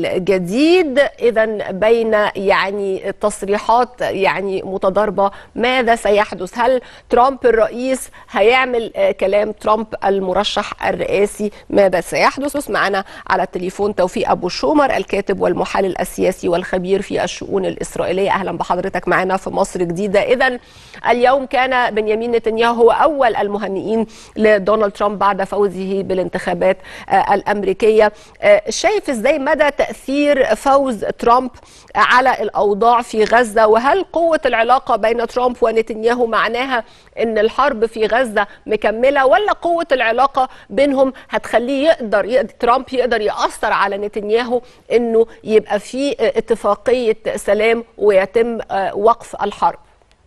الجديد اذا بين يعني تصريحات يعني متضاربه ماذا سيحدث هل ترامب الرئيس هيعمل آه كلام ترامب المرشح الرئاسي ماذا سيحدث معنا على التليفون توفيق ابو شومر الكاتب والمحلل السياسي والخبير في الشؤون الاسرائيليه اهلا بحضرتك معنا في مصر جديده اذا اليوم كان بنيامين نتنياهو هو اول المهنئين لدونالد ترامب بعد فوزه بالانتخابات الامريكيه شايف ازاي مدى تاثير فوز ترامب على الاوضاع في غزه وهل قوه العلاقه بين ترامب ونتنياهو معناها ان الحرب في غزه مكمله ولا قوه العلاقه بينهم هتخليه يقدر, يقدر ترامب يقدر ياثر على نتنياهو انه يبقى في اتفاقيه سلام ويتم وقف الحرب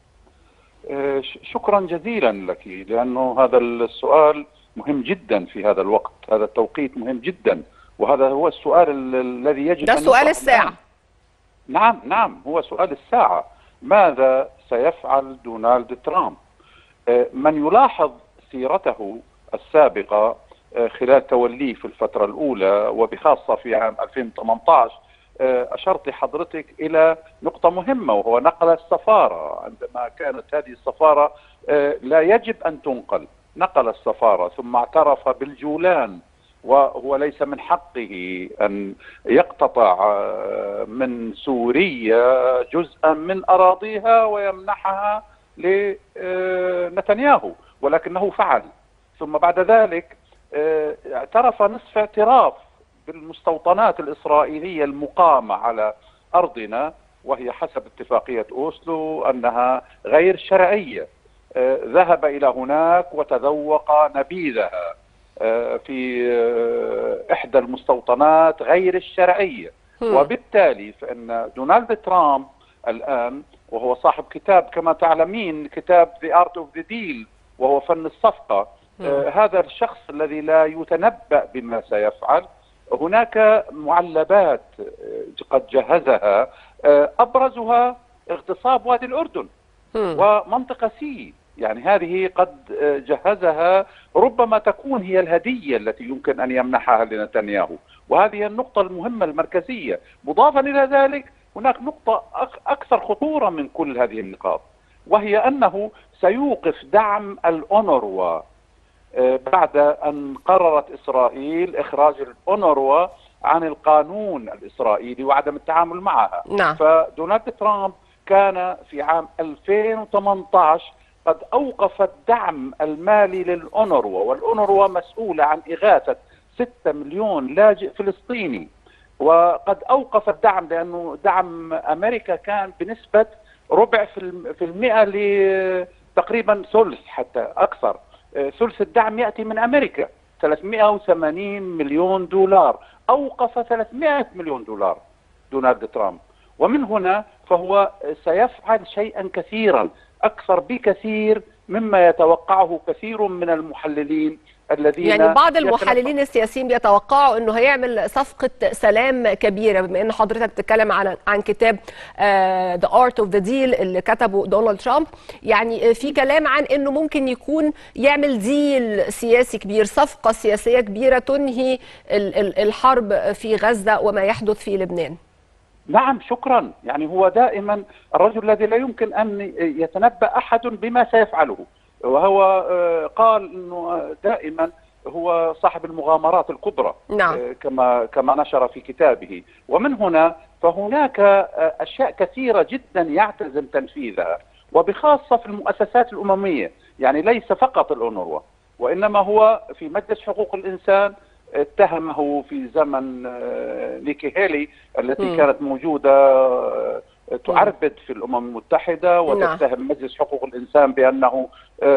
شكرا جزيلا لك لانه هذا السؤال مهم جدا في هذا الوقت هذا التوقيت مهم جدا وهذا هو السؤال الذي يجب ده سؤال الساعة الآن. نعم نعم هو سؤال الساعة ماذا سيفعل دونالد ترامب من يلاحظ سيرته السابقة خلال توليه في الفترة الأولى وبخاصة في عام 2018 أشرت حضرتك إلى نقطة مهمة وهو نقل السفارة عندما كانت هذه السفارة لا يجب أن تنقل نقل السفارة ثم اعترف بالجولان وهو ليس من حقه ان يقتطع من سوريا جزءا من اراضيها ويمنحها لنتنياهو ولكنه فعل ثم بعد ذلك اعترف نصف اعتراف بالمستوطنات الاسرائيليه المقامه على ارضنا وهي حسب اتفاقيه اوسلو انها غير شرعيه ذهب الى هناك وتذوق نبيذها في احدى المستوطنات غير الشرعيه وبالتالي فان دونالد ترامب الان وهو صاحب كتاب كما تعلمين كتاب The Art of the Deal وهو فن الصفقه آه هذا الشخص الذي لا يتنبأ بما سيفعل هناك معلبات قد جهزها آه ابرزها اغتصاب وادي الاردن ومنطقه سي يعني هذه قد جهزها ربما تكون هي الهديه التي يمكن ان يمنحها لنتنياهو وهذه النقطه المهمه المركزيه مضافا الى ذلك هناك نقطه اكثر خطوره من كل هذه النقاط وهي انه سيوقف دعم الاونروا بعد ان قررت اسرائيل اخراج الاونروا عن القانون الاسرائيلي وعدم التعامل معها نعم. فدونالد ترامب كان في عام 2018 قد اوقف الدعم المالي للاونروا والاونروا مسؤوله عن اغاثه 6 مليون لاجئ فلسطيني وقد اوقف الدعم لانه دعم امريكا كان بنسبه ربع في المئة لتقريبا ثلث حتى اكثر ثلث الدعم ياتي من امريكا 380 مليون دولار اوقف 300 مليون دولار دونالد ترامب ومن هنا فهو سيفعل شيئا كثيرا اكثر بكثير مما يتوقعه كثير من المحللين الذين يعني بعض المحللين السياسيين بيتوقعوا انه هيعمل صفقه سلام كبيره بما ان حضرتك بتتكلم عن عن كتاب ذا ارت اوف ذا ديل اللي كتبه دونالد ترامب يعني في كلام عن انه ممكن يكون يعمل ديل سياسي كبير صفقه سياسيه كبيره تنهي الحرب في غزه وما يحدث في لبنان نعم شكرا يعني هو دائما الرجل الذي لا يمكن ان يتنبا احد بما سيفعله وهو قال انه دائما هو صاحب المغامرات الكبرى نعم. كما كما نشر في كتابه ومن هنا فهناك اشياء كثيره جدا يعتزم تنفيذها وبخاصه في المؤسسات الامميه يعني ليس فقط الاونروا وانما هو في مجلس حقوق الانسان اتهمه في زمن نيكي هيلي التي م. كانت موجوده تعربد في الامم المتحده وتتهم مجلس حقوق الانسان بانه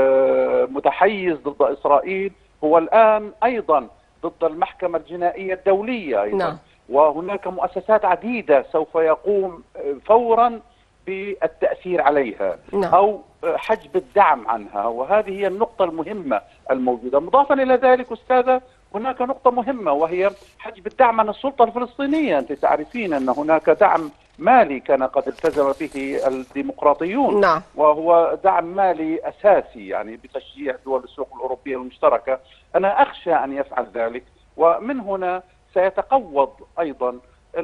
متحيز ضد اسرائيل هو الان ايضا ضد المحكمه الجنائيه الدوليه ايضا نعم. وهناك مؤسسات عديده سوف يقوم فورا بالتاثير عليها نعم. او حجب الدعم عنها وهذه هي النقطه المهمه الموجوده مضافا الى ذلك استاذه هناك نقطة مهمة وهي حجب الدعم عن السلطة الفلسطينية، أنت تعرفين أن هناك دعم مالي كان قد التزم به الديمقراطيون نعم. وهو دعم مالي أساسي يعني بتشجيع دول السوق الأوروبية المشتركة، أنا أخشى أن يفعل ذلك ومن هنا سيتقوض أيضا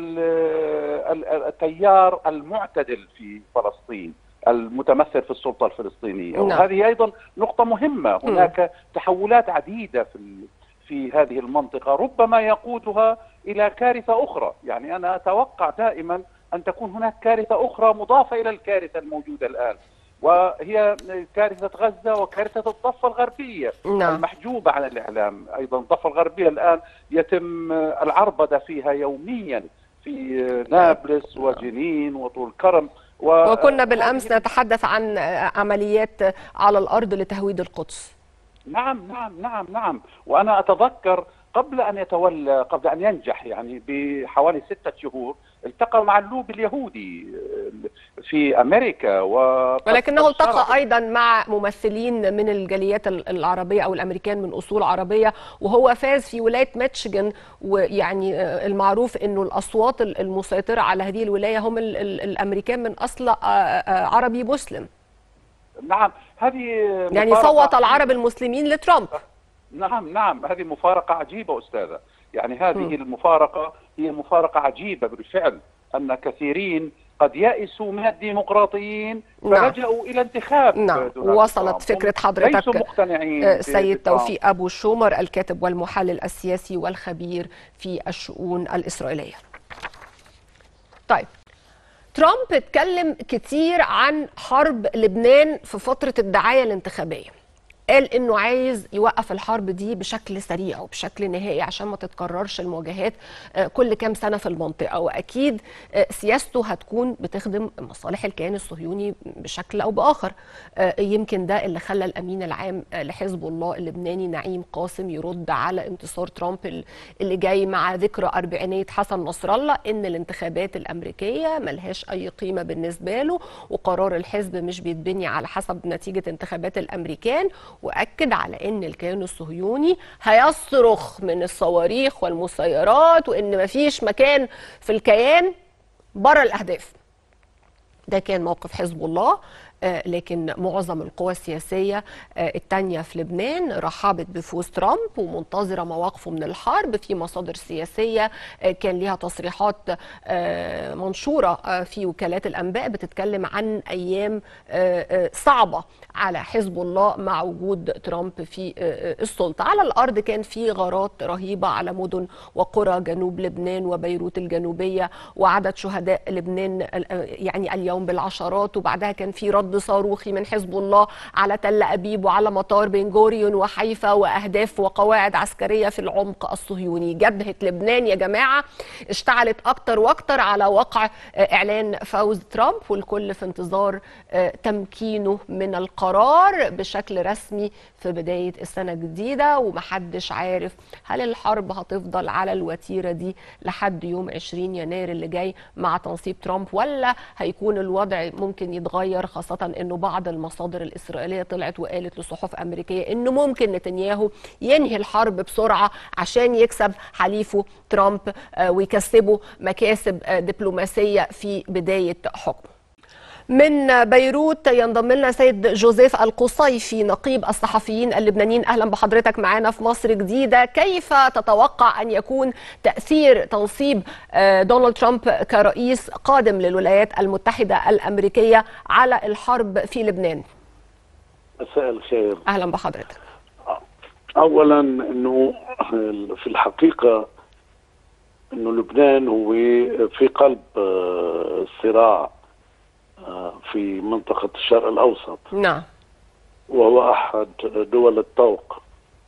التيار المعتدل في فلسطين المتمثل في السلطة الفلسطينية نعم. وهذه أيضا نقطة مهمة هناك تحولات عديدة في في هذه المنطقة ربما يقودها إلى كارثة أخرى يعني أنا أتوقع دائما أن تكون هناك كارثة أخرى مضافة إلى الكارثة الموجودة الآن وهي كارثة غزة وكارثة الضفة الغربية نعم. المحجوبة عن الإعلام أيضا الضفة الغربية الآن يتم العربدة فيها يوميا في نابلس وجنين وطول كرم و... وكنا بالأمس نتحدث عن عمليات على الأرض لتهويد القدس نعم نعم نعم نعم وانا اتذكر قبل ان يتولى قبل ان ينجح يعني بحوالي ستة شهور التقى مع اللوبي اليهودي في امريكا و ولكنه التقى ايضا مع ممثلين من الجاليات العربيه او الامريكان من اصول عربيه وهو فاز في ولايه ميتشيغان ويعني المعروف انه الاصوات المسيطره على هذه الولايه هم الامريكان من اصل عربي مسلم نعم هذه يعني مفارقة صوت عجيبة. العرب المسلمين لترامب نعم نعم هذه مفارقة عجيبة أستاذة يعني هذه م. المفارقة هي مفارقة عجيبة بالفعل أن كثيرين قد يئسوا من الديمقراطيين نعم. فلجأوا إلى انتخاب نعم دونالد وصلت ترامب. فكرة هم حضرتك ليسوا مقتنعين آه، ب- سيد بترامب. توفيق أبو شومر الكاتب والمحلل السياسي والخبير في الشؤون الإسرائيلية طيب ترامب اتكلم كتير عن حرب لبنان في فترة الدعاية الانتخابية قال انه عايز يوقف الحرب دي بشكل سريع وبشكل نهائي عشان ما تتكررش المواجهات آه، كل كام سنه في المنطقه واكيد آه، سياسته هتكون بتخدم مصالح الكيان الصهيوني بشكل او باخر آه، يمكن ده اللي خلى الامين العام آه، لحزب الله اللبناني نعيم قاسم يرد على انتصار ترامب ال- اللي جاي مع ذكرى اربعينيه حسن نصر الله ان الانتخابات الامريكيه ملهاش اي قيمه بالنسبه له وقرار الحزب مش بيتبني على حسب نتيجه انتخابات الامريكان واكد على ان الكيان الصهيوني هيصرخ من الصواريخ والمسيرات وان مفيش مكان في الكيان بره الاهداف ده كان موقف حزب الله آه، لكن معظم القوى السياسية آه، التانية في لبنان رحبت بفوز ترامب ومنتظرة مواقفه من الحرب في مصادر سياسية آه، كان ليها تصريحات آه، منشورة آه، في وكالات الأنباء بتتكلم عن أيام آه، آه، صعبة على حزب الله مع وجود ترامب في آه، آه، السلطة على الأرض كان في غارات رهيبة على مدن وقرى جنوب لبنان وبيروت الجنوبية وعدد شهداء لبنان ال- آه، يعني اليوم بالعشرات وبعدها كان في رد صاروخي من حزب الله على تل أبيب وعلى مطار بن جوريون وحيفا وأهداف وقواعد عسكرية في العمق الصهيوني جبهة لبنان يا جماعة اشتعلت أكتر وأكتر على وقع آه، إعلان فوز ترامب والكل في انتظار آه، تمكينه من القرار بشكل رسمي في بداية السنة الجديدة ومحدش عارف هل الحرب هتفضل على الوتيرة دي لحد يوم 20 يناير اللي جاي مع تنصيب ترامب ولا هيكون الوضع ممكن يتغير خاصة انه بعض المصادر الإسرائيلية طلعت وقالت لصحف أمريكية انه ممكن نتنياهو ينهي الحرب بسرعة عشان يكسب حليفه ترامب آه، ويكسبه مكاسب آه، دبلوماسية في بداية حكمه من بيروت ينضم لنا سيد جوزيف القصيفي نقيب الصحفيين اللبنانيين اهلا بحضرتك معنا في مصر جديده كيف تتوقع ان يكون تاثير تنصيب آه، دونالد ترامب كرئيس قادم للولايات المتحده الامريكيه على الحرب في لبنان مساء الخير اهلا بحضرتك اولا انه في الحقيقه انه لبنان هو في قلب آه، الصراع آه، في منطقه الشرق الاوسط نعم وهو احد دول الطوق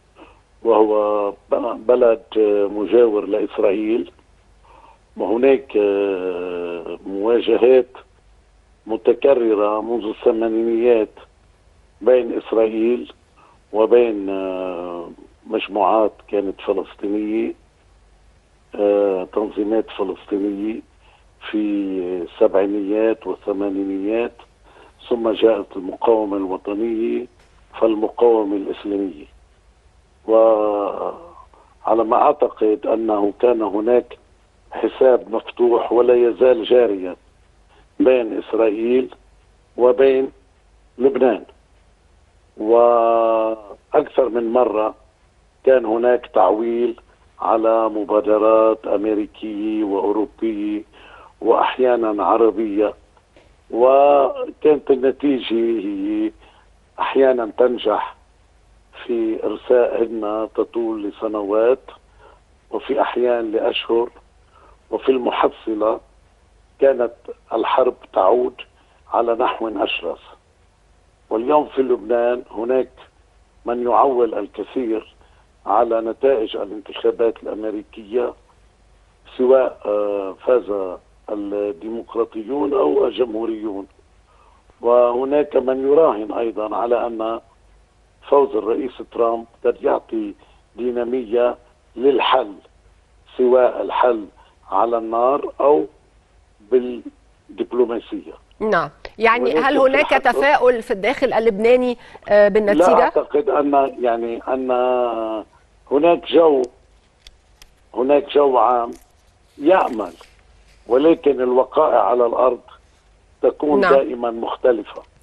وهو ب- بلد آه، مجاور لاسرائيل وهناك آه، مواجهات متكرره منذ الثمانينيات بين اسرائيل وبين آه، مجموعات كانت فلسطينيه آه، تنظيمات فلسطينيه في السبعينيات والثمانينيات ثم جاءت المقاومه الوطنيه فالمقاومه الاسلاميه وعلى ما اعتقد انه كان هناك حساب مفتوح ولا يزال جاريا بين اسرائيل وبين لبنان واكثر من مره كان هناك تعويل على مبادرات امريكيه واوروبيه واحيانا عربيه وكانت النتيجه هي احيانا تنجح في ارساء هدنه تطول لسنوات وفي احيان لاشهر وفي المحصله كانت الحرب تعود على نحو اشرس واليوم في لبنان هناك من يعول الكثير على نتائج الانتخابات الامريكيه سواء آه، فاز الديمقراطيون او الجمهوريون وهناك من يراهن ايضا على ان فوز الرئيس ترامب قد يعطي ديناميه للحل سواء الحل على النار او بالدبلوماسيه نعم يعني هل ولكن في هناك الحقيقة- تفاؤل في الداخل اللبناني آه، لا بالنتيجه اعتقد ان يعني ان هناك جو هناك جو عام يامل ولكن الوقائع على الارض تكون نعم. دائما مختلفه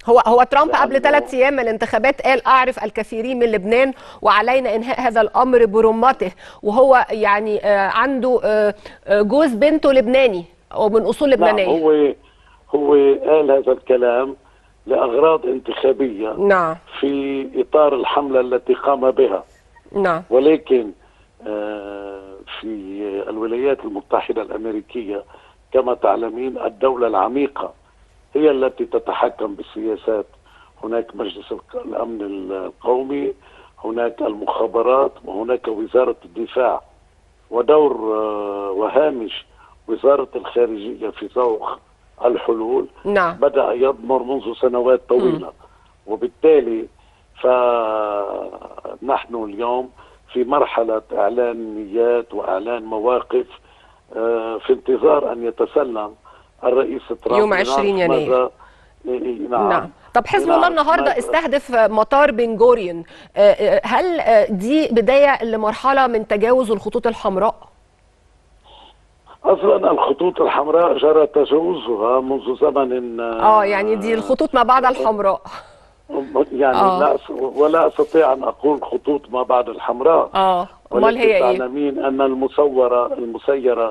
هو هو ترامب لأنه- قبل ثلاث ايام من الانتخابات قال اعرف الكثيرين من لبنان وعلينا انهاء هذا الامر برمته وهو يعني آه، عنده آه، آه، جوز بنته لبناني ومن اصول نعم لبنانيه هو هو قال هذا الكلام لاغراض انتخابيه نعم في اطار الحمله التي قام بها نعم ولكن آه، في الولايات المتحده الامريكيه كما تعلمين الدوله العميقه هي التي تتحكم بالسياسات هناك مجلس الق- الامن القومي هناك المخابرات وهناك وزاره الدفاع ودور آه، وهامش وزاره الخارجيه في ذوق الحلول نعم بدأ يضمر منذ سنوات طويلة وبالتالي فنحن اليوم في مرحلة إعلان نيات وإعلان مواقف آه، في انتظار أن يتسلم الرئيس ترامب يوم 20 لنعرف يناير. ماذا- نعم, نعم طب حزب الله لنعرف النهارده ماذا- استهدف مطار بن جوريون آه، آه، هل آه، دي بدايه لمرحله من تجاوز الخطوط الحمراء اصلا الخطوط الحمراء جرى تجاوزها منذ زمن اه يعني دي الخطوط ما بعد الحمراء يعني آه. لا أس- ولا استطيع ان اقول خطوط ما بعد الحمراء اه امال هي ولكن ايه تعلمين ان المصوره المسيره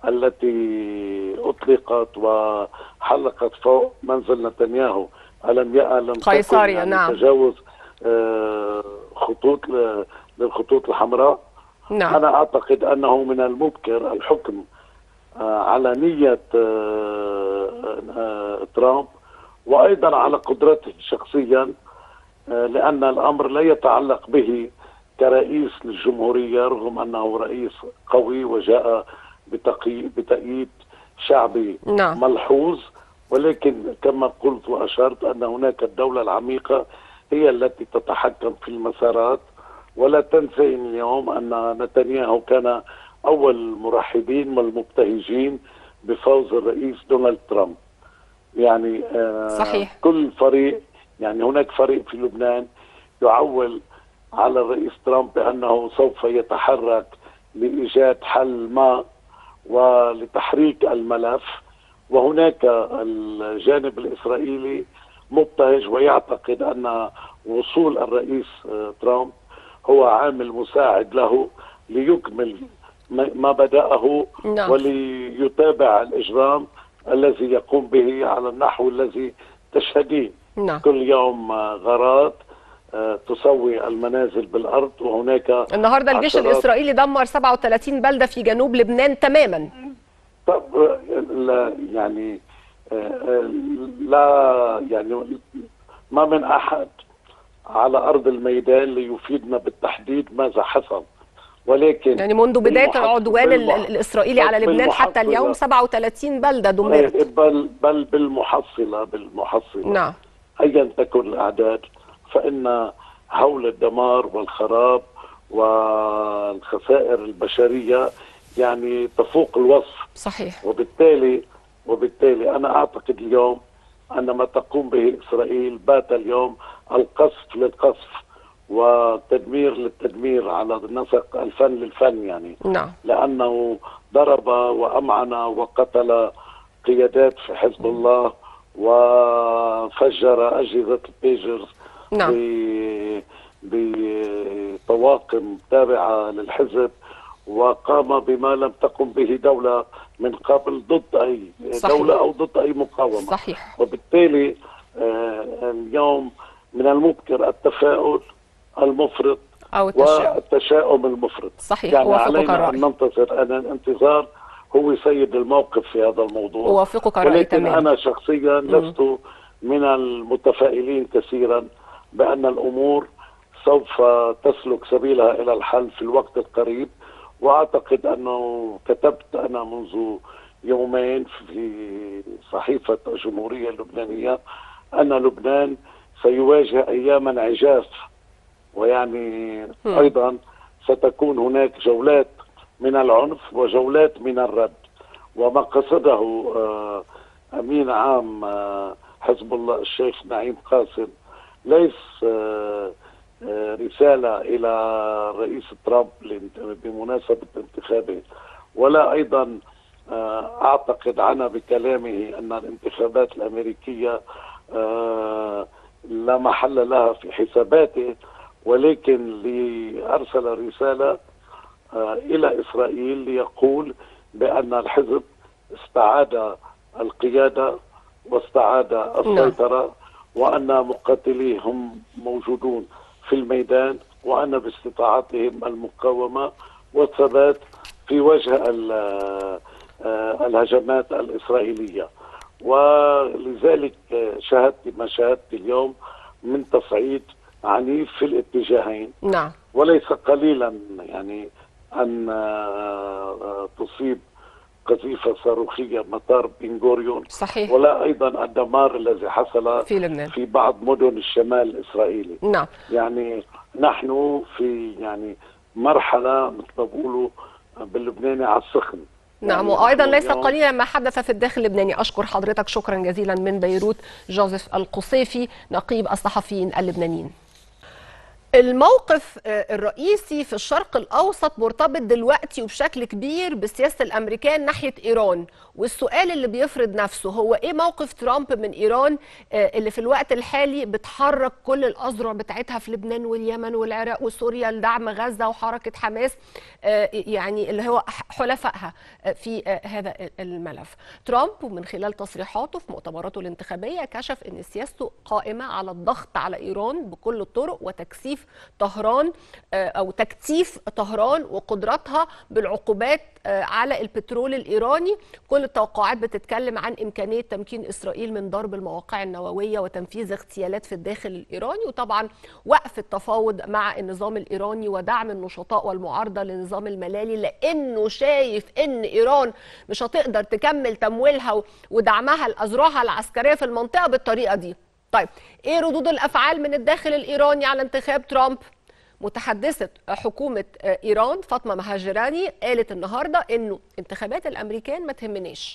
التي اطلقت وحلقت فوق منزل نتنياهو الم يألم تكن قيصرية، يعني نعم. تجاوز آه، خطوط ل- للخطوط الحمراء نعم انا اعتقد انه من المبكر الحكم آه، على نيه آه، آه، ترامب وايضا على قدرته شخصيا آه، لان الامر لا يتعلق به كرئيس للجمهوريه رغم انه رئيس قوي وجاء بتقي- بتأييد شعبي نعم. ملحوظ ولكن كما قلت واشرت ان هناك الدوله العميقه هي التي تتحكم في المسارات ولا تنسي اليوم ان نتنياهو كان اول المرحبين والمبتهجين بفوز الرئيس دونالد ترامب يعني آه صحيح. كل فريق يعني هناك فريق في لبنان يعول على الرئيس ترامب بانه سوف يتحرك لايجاد حل ما ولتحريك الملف وهناك الجانب الاسرائيلي مبتهج ويعتقد ان وصول الرئيس آه، ترامب هو عامل مساعد له ليكمل ما ما بدأه نعم. وليتابع الإجرام الذي يقوم به على النحو الذي تشهدين نعم كل يوم آه، غارات آه، تسوي المنازل بالأرض وهناك النهارده الجيش عشرات- الاسرائيلي دمر 37 بلده في جنوب لبنان تماما طب آه، لا يعني آه، آه، لا يعني ما من أحد على أرض الميدان ليفيدنا بالتحديد ماذا حصل ولكن يعني منذ بدايه بالمحص- العدوان ال- بالمح- ال- الاسرائيلي على لبنان حتى اليوم بالمحصلة. 37 بلده دمرت إيه، بل بل بالمحصلة بالمحصلة نعم ايا تكن الاعداد فان هول الدمار والخراب والخسائر البشريه يعني تفوق الوصف صحيح وبالتالي وبالتالي انا اعتقد اليوم ان ما تقوم به اسرائيل بات اليوم القصف للقصف وتدمير للتدمير على نسق الفن للفن يعني نعم لأنه ضرب وأمعن وقتل قيادات في حزب الله وفجر أجهزة البيجرز نعم ب- بطواقم تابعة للحزب وقام بما لم تقم به دولة من قبل ضد أي صحيح. دولة أو ضد أي مقاومة صحيح وبالتالي آه، اليوم من المبكر التفاؤل المفرط او التشاؤم والتشاؤم المفرط صحيح يعني اوافقك علينا الراي ان ننتظر ان الانتظار هو سيد الموقف في هذا الموضوع اوافقك الراي ولكن تماما انا شخصيا لست من المتفائلين كثيرا بان الامور سوف تسلك سبيلها الى الحل في الوقت القريب واعتقد انه كتبت انا منذ يومين في صحيفه الجمهوريه اللبنانيه ان لبنان سيواجه اياما عجاف ويعني مم. ايضا ستكون هناك جولات من العنف وجولات من الرد وما قصده آه، امين عام آه، حزب الله الشيخ نعيم قاسم ليس آه، آه، رساله الى الرئيس ترامب لانت- بمناسبه انتخابه ولا ايضا آه، اعتقد عنا بكلامه ان الانتخابات الامريكيه آه، لا محل لها في حساباته ولكن أرسل رسالة آه، إلى إسرائيل ليقول بأن الحزب استعاد القيادة واستعاد السيطرة وأن مقاتليه هم موجودون في الميدان وأن باستطاعتهم المقاومة والثبات في وجه آه، الهجمات الإسرائيلية ولذلك شاهدت ما شاهدت اليوم من تصعيد عنيف في الاتجاهين نعم وليس قليلا يعني ان آه، تصيب قذيفة صاروخية مطار بنغوريون صحيح ولا أيضا الدمار الذي حصل في لبنان في بعض مدن الشمال الإسرائيلي نعم يعني نحن في يعني مرحلة مثل ما بيقولوا باللبناني على السخن نعم يعني وايضا نحن ليس اليوم- قليلا ما حدث في الداخل اللبناني اشكر حضرتك شكرا جزيلا من بيروت جوزيف القصيفي نقيب الصحفيين اللبنانيين الموقف آه، الرئيسي في الشرق الاوسط مرتبط دلوقتي وبشكل كبير بسياسه الامريكان ناحيه ايران والسؤال اللي بيفرض نفسه هو ايه موقف ترامب من ايران آه، اللي في الوقت الحالي بتحرك كل الاذرع بتاعتها في لبنان واليمن والعراق وسوريا لدعم غزه وحركه حماس آه، يعني اللي هو حلفائها آه، في آه، هذا الملف ترامب ومن خلال تصريحاته في مؤتمراته الانتخابيه كشف ان سياسته قائمه على الضغط على ايران بكل الطرق وتكثيف طهران آه، او تكثيف طهران وقدرتها بالعقوبات آه، على البترول الايراني كل التوقعات بتتكلم عن امكانيه تمكين اسرائيل من ضرب المواقع النوويه وتنفيذ اغتيالات في الداخل الايراني وطبعا وقف التفاوض مع النظام الايراني ودعم النشطاء والمعارضه لنظام الملالي لانه شايف ان ايران مش هتقدر تكمل تمويلها و- ودعمها لاذرعها العسكريه في المنطقه بالطريقه دي. طيب ايه ردود الافعال من الداخل الايراني على انتخاب ترامب؟ متحدثة حكومة إيران فاطمة مهاجراني قالت النهاردة إنه انتخابات الأمريكان ما تهمناش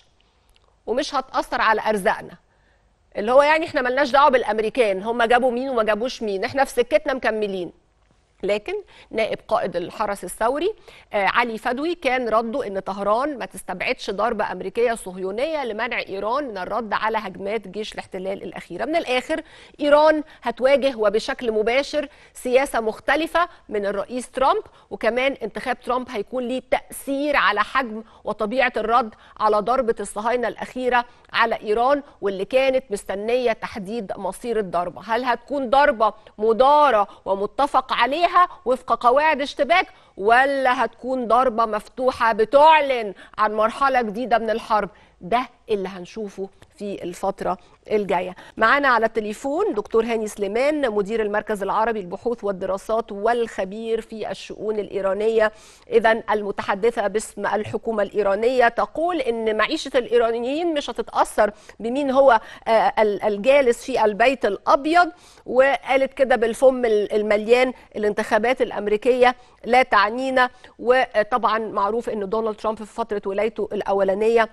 ومش هتأثر على أرزاقنا اللي هو يعني احنا ملناش دعوة بالأمريكان هم جابوا مين وما جابوش مين احنا في سكتنا مكملين لكن نائب قائد الحرس الثوري آه، علي فدوي كان رده ان طهران ما تستبعدش ضربه امريكيه صهيونيه لمنع ايران من الرد على هجمات جيش الاحتلال الاخيره من الاخر ايران هتواجه وبشكل مباشر سياسه مختلفه من الرئيس ترامب وكمان انتخاب ترامب هيكون ليه تاثير على حجم وطبيعه الرد على ضربه الصهاينه الاخيره على ايران واللي كانت مستنيه تحديد مصير الضربه هل هتكون ضربه مداره ومتفق عليها وفق قواعد اشتباك ولا هتكون ضربه مفتوحه بتعلن عن مرحله جديده من الحرب ده اللي هنشوفه في الفترة الجاية معانا على التليفون دكتور هاني سليمان مدير المركز العربي للبحوث والدراسات والخبير في الشؤون الإيرانية إذا المتحدثة باسم الحكومة الإيرانية تقول إن معيشة الإيرانيين مش هتتأثر بمين هو آه، ال- الجالس في البيت الأبيض وقالت كده بالفم ال- المليان الانتخابات الأمريكية لا تعنينا وطبعا معروف إن دونالد ترامب في فترة ولايته الأولانية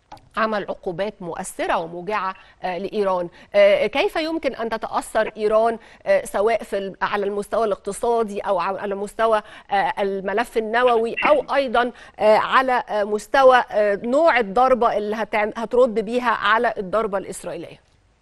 عمل عقوبات مؤثرة وموجعة آه، لإيران آه، كيف يمكن أن تتأثر إيران آه، سواء في ال- على المستوى الاقتصادي أو على مستوى آه، الملف النووي أو أيضا آه، على آه، مستوى آه، نوع الضربة اللي هتعم- هترد بيها على الضربة الإسرائيلية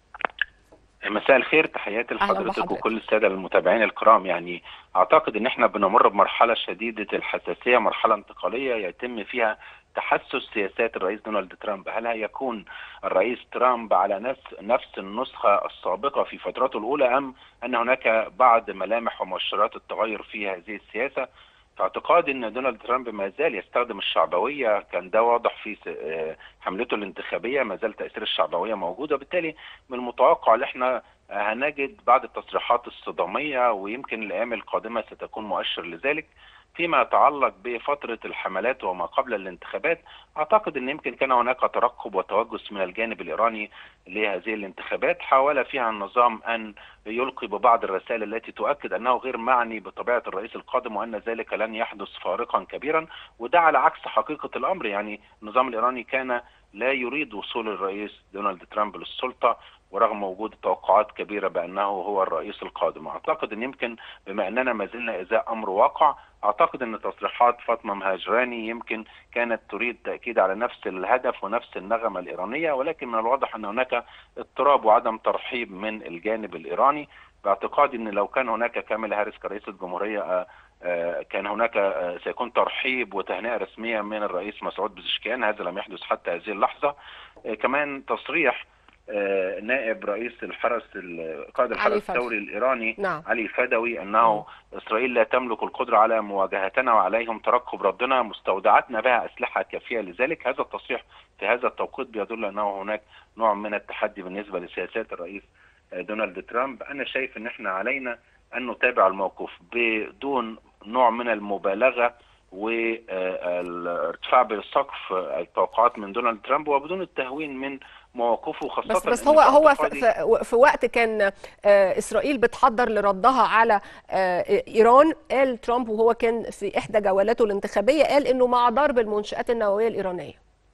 مساء الخير تحياتي أهلا لحضرتك بحضرتك. وكل الساده المتابعين الكرام يعني اعتقد ان احنا بنمر بمرحله شديده الحساسيه مرحله انتقاليه يتم فيها تحسس سياسات الرئيس دونالد ترامب هل هيكون الرئيس ترامب على نفس نفس النسخه السابقه في فترته الاولى ام ان هناك بعض ملامح ومؤشرات التغير في هذه السياسه في اعتقادي ان دونالد ترامب ما زال يستخدم الشعبويه كان ده واضح في س- آه، حملته الانتخابيه ما زال تاثير الشعبويه موجود وبالتالي من المتوقع ان احنا هنجد بعض التصريحات الصداميه ويمكن الايام القادمه ستكون مؤشر لذلك فيما يتعلق بفتره الحملات وما قبل الانتخابات اعتقد ان يمكن كان هناك ترقب وتوجس من الجانب الايراني لهذه الانتخابات حاول فيها النظام ان يلقي ببعض الرسائل التي تؤكد انه غير معني بطبيعه الرئيس القادم وان ذلك لن يحدث فارقا كبيرا وده على عكس حقيقه الامر يعني النظام الايراني كان لا يريد وصول الرئيس دونالد ترامب للسلطه ورغم وجود توقعات كبيره بانه هو الرئيس القادم اعتقد ان يمكن بما اننا ما زلنا ازاء امر واقع اعتقد ان تصريحات فاطمه مهاجراني يمكن كانت تريد تاكيد على نفس الهدف ونفس النغمه الايرانيه ولكن من الواضح ان هناك اضطراب وعدم ترحيب من الجانب الايراني باعتقادي ان لو كان هناك كاميلا هاريس كرئيسه جمهوريه كان هناك سيكون ترحيب وتهنئه رسميه من الرئيس مسعود بزشكيان هذا لم يحدث حتى هذه اللحظه كمان تصريح نائب رئيس الحرس قائد الحرس الثوري الايراني نعم. علي فدوي انه اسرائيل لا تملك القدره على مواجهتنا وعليهم ترقب ردنا مستودعاتنا بها اسلحه كافيه لذلك هذا التصريح في هذا التوقيت بيدل انه هناك نوع من التحدي بالنسبه لسياسات الرئيس دونالد ترامب انا شايف ان احنا علينا ان نتابع الموقف بدون نوع من المبالغه والارتفاع بسقف التوقعات من دونالد ترامب وبدون التهوين من مواقفه خاصه بس بس هو هو في, في وقت كان اسرائيل بتحضر لردها على ايران قال ترامب وهو كان في احدى جولاته الانتخابيه قال انه مع ضرب المنشات النوويه الايرانيه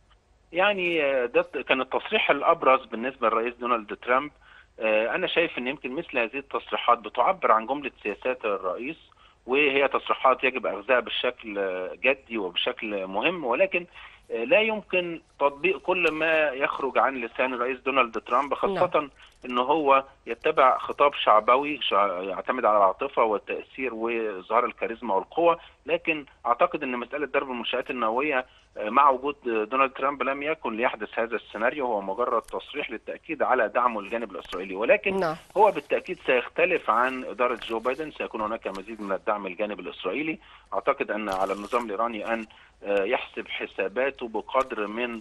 يعني ده كان التصريح الابرز بالنسبه للرئيس دونالد ترامب انا شايف ان يمكن مثل هذه التصريحات بتعبر عن جمله سياسات الرئيس وهي تصريحات يجب اخذها بشكل جدي وبشكل مهم ولكن لا يمكن تطبيق كل ما يخرج عن لسان الرئيس دونالد ترامب خاصة لا. انه هو يتبع خطاب شعبوي يعتمد على العاطفة والتأثير وإظهار الكاريزما والقوة لكن أعتقد أن مسألة ضرب المنشآت النووية مع وجود دونالد ترامب لم يكن ليحدث هذا السيناريو هو مجرد تصريح للتأكيد على دعمه للجانب الإسرائيلي ولكن لا. هو بالتأكيد سيختلف عن إدارة جو بايدن سيكون هناك مزيد من الدعم للجانب الإسرائيلي أعتقد أن على النظام الإيراني أن يحسب حساباته بقدر من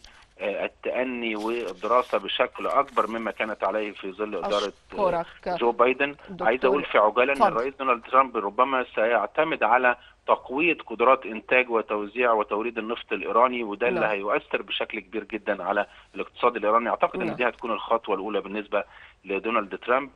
التأني والدراسة بشكل أكبر مما كانت عليه في ظل إدارة أشكرك. جو بايدن عايز أقول في عجالة أن الرئيس دونالد ترامب ربما سيعتمد على تقوية قدرات إنتاج وتوزيع وتوريد النفط الإيراني وده اللي هيؤثر بشكل كبير جدا على الاقتصاد الإيراني أعتقد أن دي هتكون الخطوة الأولى بالنسبة لدونالد ترامب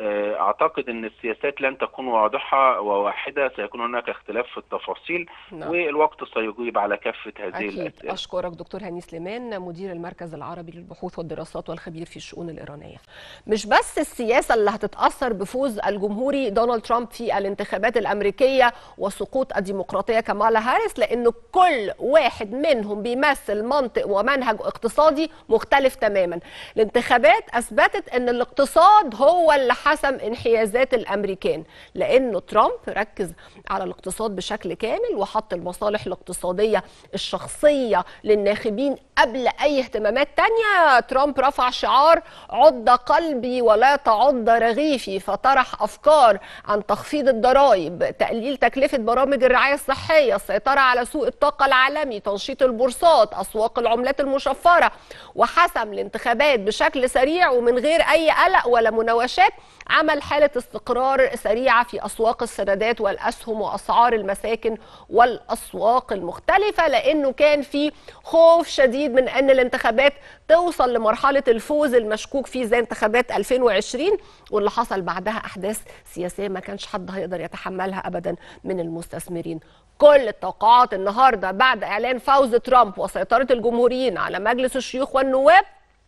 اعتقد ان السياسات لن تكون واضحه وواحده سيكون هناك اختلاف في التفاصيل نعم. والوقت سيجيب على كافه هذه أكيد. الاسئله اشكرك دكتور هاني سليمان مدير المركز العربي للبحوث والدراسات والخبير في الشؤون الايرانيه مش بس السياسه اللي هتتاثر بفوز الجمهوري دونالد ترامب في الانتخابات الامريكيه وسقوط الديمقراطيه كمالا هاريس لان كل واحد منهم بيمثل منطق ومنهج اقتصادي مختلف تماما الانتخابات اثبتت ان الاقتصاد هو اللي حسم انحيازات الامريكان لانه ترامب ركز على الاقتصاد بشكل كامل وحط المصالح الاقتصاديه الشخصيه للناخبين قبل اي اهتمامات تانية ترامب رفع شعار عض قلبي ولا تعض رغيفي فطرح افكار عن تخفيض الضرائب تقليل تكلفه برامج الرعايه الصحيه السيطره على سوق الطاقه العالمي تنشيط البورصات اسواق العملات المشفره وحسم الانتخابات بشكل سريع ومن غير اي قلق ولا مناوشات عمل حالة استقرار سريعة في أسواق السندات والأسهم وأسعار المساكن والأسواق المختلفة لأنه كان في خوف شديد من أن الانتخابات توصل لمرحلة الفوز المشكوك فيه زي انتخابات 2020 واللي حصل بعدها أحداث سياسية ما كانش حد هيقدر يتحملها أبدا من المستثمرين كل التوقعات النهاردة بعد إعلان فوز ترامب وسيطرة الجمهوريين على مجلس الشيوخ والنواب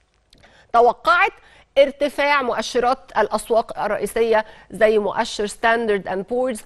توقعت ارتفاع مؤشرات الاسواق الرئيسيه زي مؤشر ستاندرد اند بورز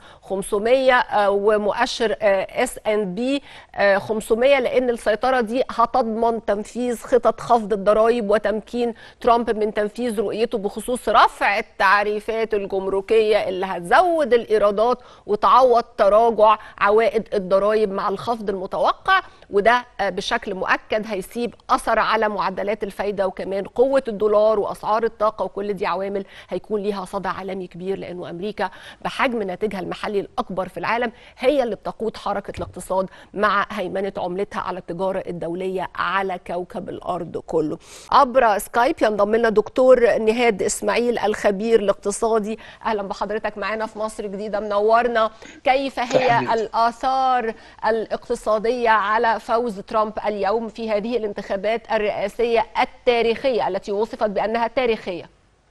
500 ومؤشر اس ان بي 500 لان السيطره دي هتضمن تنفيذ خطط خفض الضرائب وتمكين ترامب من تنفيذ رؤيته بخصوص رفع التعريفات الجمركيه اللي هتزود الايرادات وتعوض تراجع عوائد الضرائب مع الخفض المتوقع وده بشكل مؤكد هيسيب اثر على معدلات الفايده وكمان قوه الدولار واسعار اسعار الطاقه وكل دي عوامل هيكون ليها صدى عالمي كبير لانه امريكا بحجم ناتجها المحلي الاكبر في العالم هي اللي بتقود حركه الاقتصاد مع هيمنه عملتها على التجاره الدوليه على كوكب الارض كله. عبر سكايب ينضم لنا دكتور نهاد اسماعيل الخبير الاقتصادي اهلا بحضرتك معانا في مصر جديده منورنا كيف هي الاثار الاقتصاديه على فوز ترامب اليوم في هذه الانتخابات الرئاسيه التاريخيه التي وصفت بانها تاريخيه تاريخية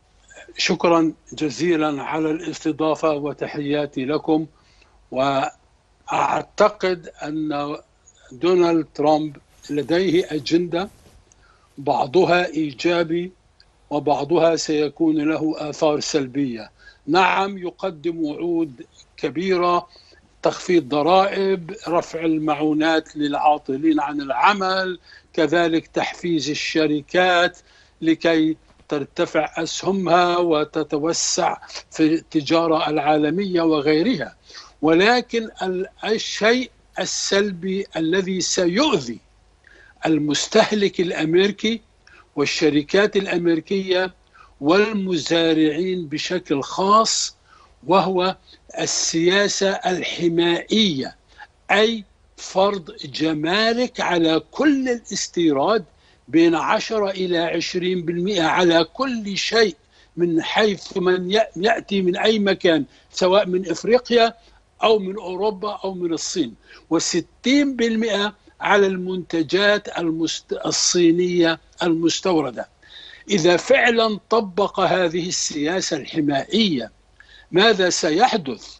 شكرا جزيلا على الاستضافة وتحياتي لكم وأعتقد أن دونالد ترامب لديه أجندة بعضها ايجابي وبعضها سيكون له اثار سلبيه نعم يقدم وعود كبيره تخفيض ضرائب رفع المعونات للعاطلين عن العمل كذلك تحفيز الشركات لكي ترتفع اسهمها وتتوسع في التجاره العالميه وغيرها ولكن الشيء السلبي الذي سيؤذي المستهلك الامريكي والشركات الامريكيه والمزارعين بشكل خاص وهو السياسه الحمائيه اي فرض جمارك على كل الاستيراد بين 10 إلى 20% على كل شيء من حيث من يأتي من أي مكان سواء من إفريقيا أو من أوروبا أو من الصين و60% على المنتجات المست... الصينية المستوردة إذا فعلا طبق هذه السياسة الحمائية ماذا سيحدث؟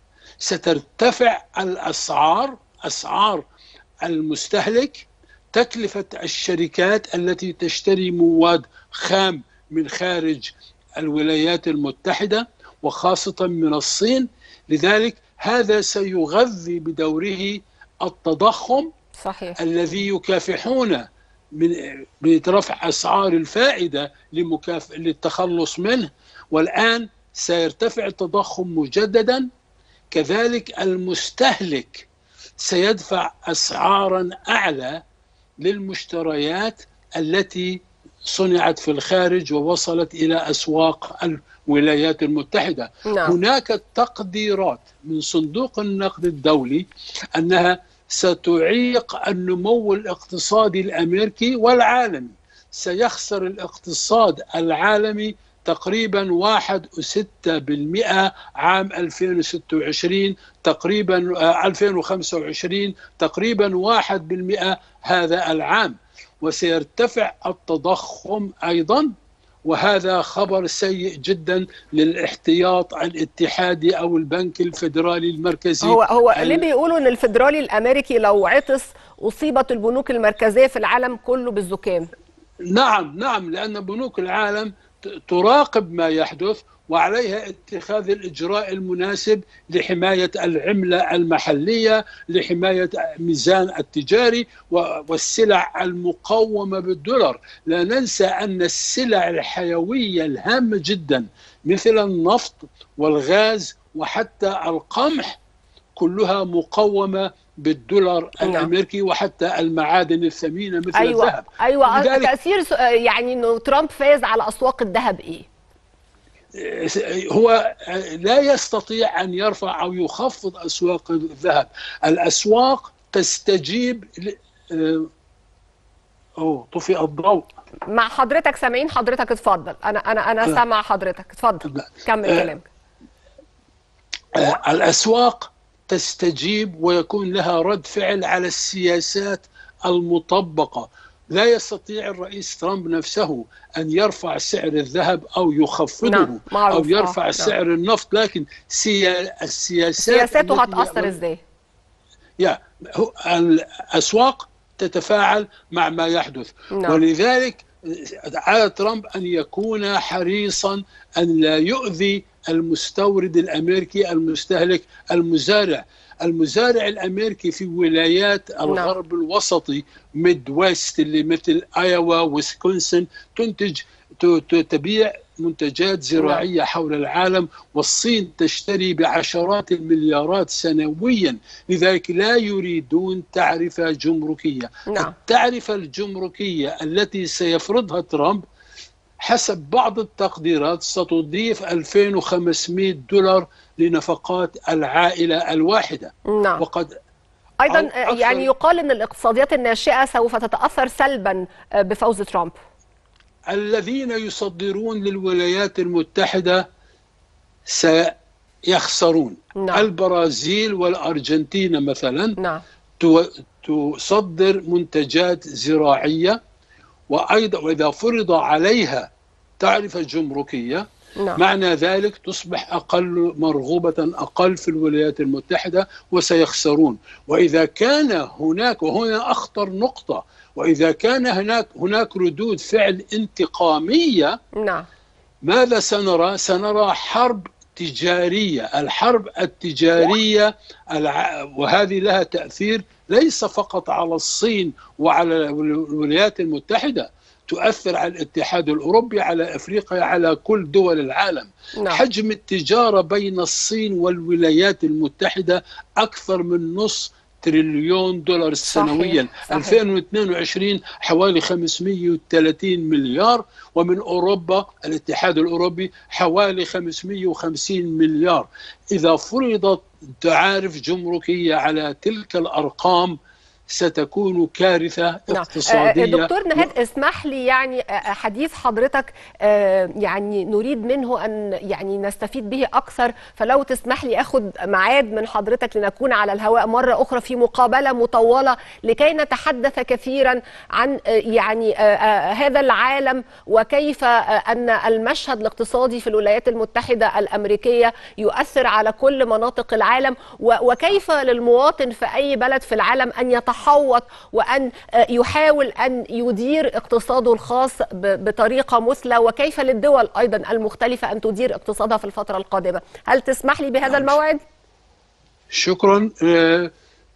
سترتفع الأسعار أسعار المستهلك تكلفة الشركات التي تشتري مواد خام من خارج الولايات المتحدة وخاصة من الصين لذلك هذا سيغذي بدوره التضخم صحيح الذي يكافحون من برفع اسعار الفائده لمكاف... للتخلص منه والان سيرتفع التضخم مجددا كذلك المستهلك سيدفع اسعارا اعلى للمشتريات التي صنعت في الخارج ووصلت الى اسواق الولايات المتحده نعم. هناك تقديرات من صندوق النقد الدولي انها ستعيق النمو الاقتصادي الامريكي والعالمي سيخسر الاقتصاد العالمي تقريبا واحد وستة بالمئة عام 2026 تقريبا 2025 تقريبا واحد بالمئة هذا العام وسيرتفع التضخم أيضا وهذا خبر سيء جدا للاحتياط الاتحادي او البنك الفدرالي المركزي هو هو ليه بيقولوا ان الفدرالي الامريكي لو عطس اصيبت البنوك المركزيه في العالم كله بالزكام نعم نعم لان بنوك العالم تراقب ما يحدث وعليها اتخاذ الاجراء المناسب لحمايه العمله المحليه، لحمايه ميزان التجاري والسلع المقومه بالدولار، لا ننسى ان السلع الحيويه الهامه جدا مثل النفط والغاز وحتى القمح كلها مقومه بالدولار نعم. الامريكي وحتى المعادن الثمينه مثل ايوه الذهب ايوه لذلك- تاثير س- يعني انه ترامب فاز على اسواق الذهب ايه؟ هو لا يستطيع ان يرفع او يخفض اسواق الذهب، الاسواق تستجيب ل... اوه طفئ الضوء مع حضرتك سامعين حضرتك اتفضل انا انا انا لا. سامع حضرتك اتفضل لا. كمل آه، كلامك آه، الاسواق تستجيب ويكون لها رد فعل على السياسات المطبقه لا يستطيع الرئيس ترامب نفسه ان يرفع سعر الذهب او يخفضه نعم، معروف. او يرفع آه، نعم. سعر النفط لكن سيا السياسات سياساته التي هتاثر ازاي؟ يا هو الاسواق تتفاعل مع ما يحدث نعم. ولذلك على ترامب ان يكون حريصا ان لا يؤذي المستورد الامريكي المستهلك المزارع المزارع الامريكي في ولايات الغرب الوسطي ميد ويست اللي مثل ايوا ويسكونسن تنتج ت- ت- تبيع منتجات زراعيه حول العالم والصين تشتري بعشرات المليارات سنويا لذلك لا يريدون تعرفه جمركيه نعم. التعرفه الجمركيه التي سيفرضها ترامب حسب بعض التقديرات ستضيف 2500 دولار لنفقات العائله الواحده نعم وقد ايضا أو أكثر- يعني يقال ان الاقتصاديات الناشئه سوف تتاثر سلبا بفوز ترامب الذين يصدرون للولايات المتحدة سيخسرون نعم. البرازيل والأرجنتين مثلا نعم تو- تصدر منتجات زراعية وأيضا وإذا فرض عليها تعرفة جمركية نعم معنى ذلك تصبح أقل مرغوبة أقل في الولايات المتحدة وسيخسرون وإذا كان هناك وهنا أخطر نقطة واذا كان هناك هناك ردود فعل انتقاميه نعم ماذا سنرى؟ سنرى حرب تجاريه، الحرب التجاريه الع... وهذه لها تاثير ليس فقط على الصين وعلى الولايات المتحده، تؤثر على الاتحاد الاوروبي، على افريقيا، على كل دول العالم. نعم. حجم التجاره بين الصين والولايات المتحده اكثر من نص تريليون دولار سنويا صحيح. 2022 حوالي 530 مليار ومن اوروبا الاتحاد الاوروبي حوالي 550 مليار اذا فرضت تعارف جمركيه على تلك الارقام ستكون كارثه نعم. اقتصاديه آه، دكتور نهاد اسمح لي يعني آه، حديث حضرتك آه، يعني نريد منه ان يعني نستفيد به اكثر فلو تسمح لي اخذ ميعاد من حضرتك لنكون على الهواء مره اخرى في مقابله مطوله لكي نتحدث كثيرا عن آه، يعني آه، آه، هذا العالم وكيف آه، ان المشهد الاقتصادي في الولايات المتحده الامريكيه يؤثر على كل مناطق العالم و- وكيف للمواطن في اي بلد في العالم ان يتحوط وان آه، يحاول ان يدير اقتصاده الخاص ب- بطريقه مثلى وكيف للدول ايضا المختلفه ان تدير اقتصادها في الفتره القادمه هل تسمح لي بهذا الموعد شكرا آه،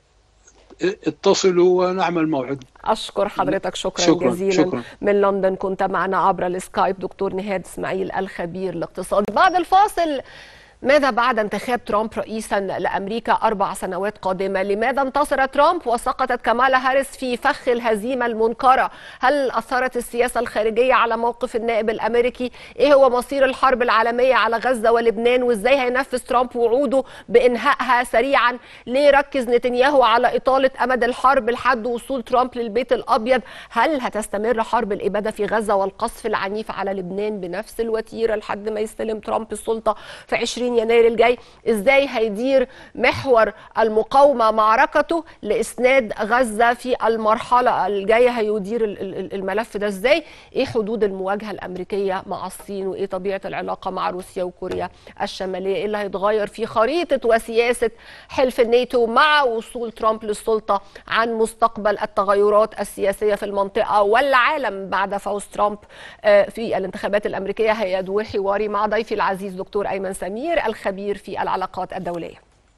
اتصلوا ونعمل موعد اشكر حضرتك شكرا, شكراً، جزيلا شكراً. من لندن كنت معنا عبر السكايب دكتور نهاد اسماعيل الخبير الاقتصادي بعد الفاصل ماذا بعد انتخاب ترامب رئيسا لامريكا اربع سنوات قادمه؟ لماذا انتصر ترامب وسقطت كمالا هاريس في فخ الهزيمه المنكره؟ هل اثرت السياسه الخارجيه على موقف النائب الامريكي؟ ايه هو مصير الحرب العالميه على غزه ولبنان وازاي هينفذ ترامب وعوده بانهائها سريعا؟ ليه ركز نتنياهو على اطاله امد الحرب لحد وصول ترامب للبيت الابيض؟ هل هتستمر حرب الاباده في غزه والقصف العنيف على لبنان بنفس الوتيره لحد ما يستلم ترامب السلطه في 20 يناير الجاي؟ ازاي هيدير محور المقاومه معركته لاسناد غزه في المرحله الجايه هيدير ال- ال- الملف ده ازاي؟ ايه حدود المواجهه الامريكيه مع الصين وايه طبيعه العلاقه مع روسيا وكوريا الشماليه؟ ايه اللي هيتغير في خريطه وسياسه حلف الناتو مع وصول ترامب للسلطه عن مستقبل التغيرات السياسيه في المنطقه والعالم بعد فوز ترامب آه، في الانتخابات الامريكيه هيدور حواري مع ضيفي العزيز دكتور ايمن سمير الخبير في العلاقات الدوليه.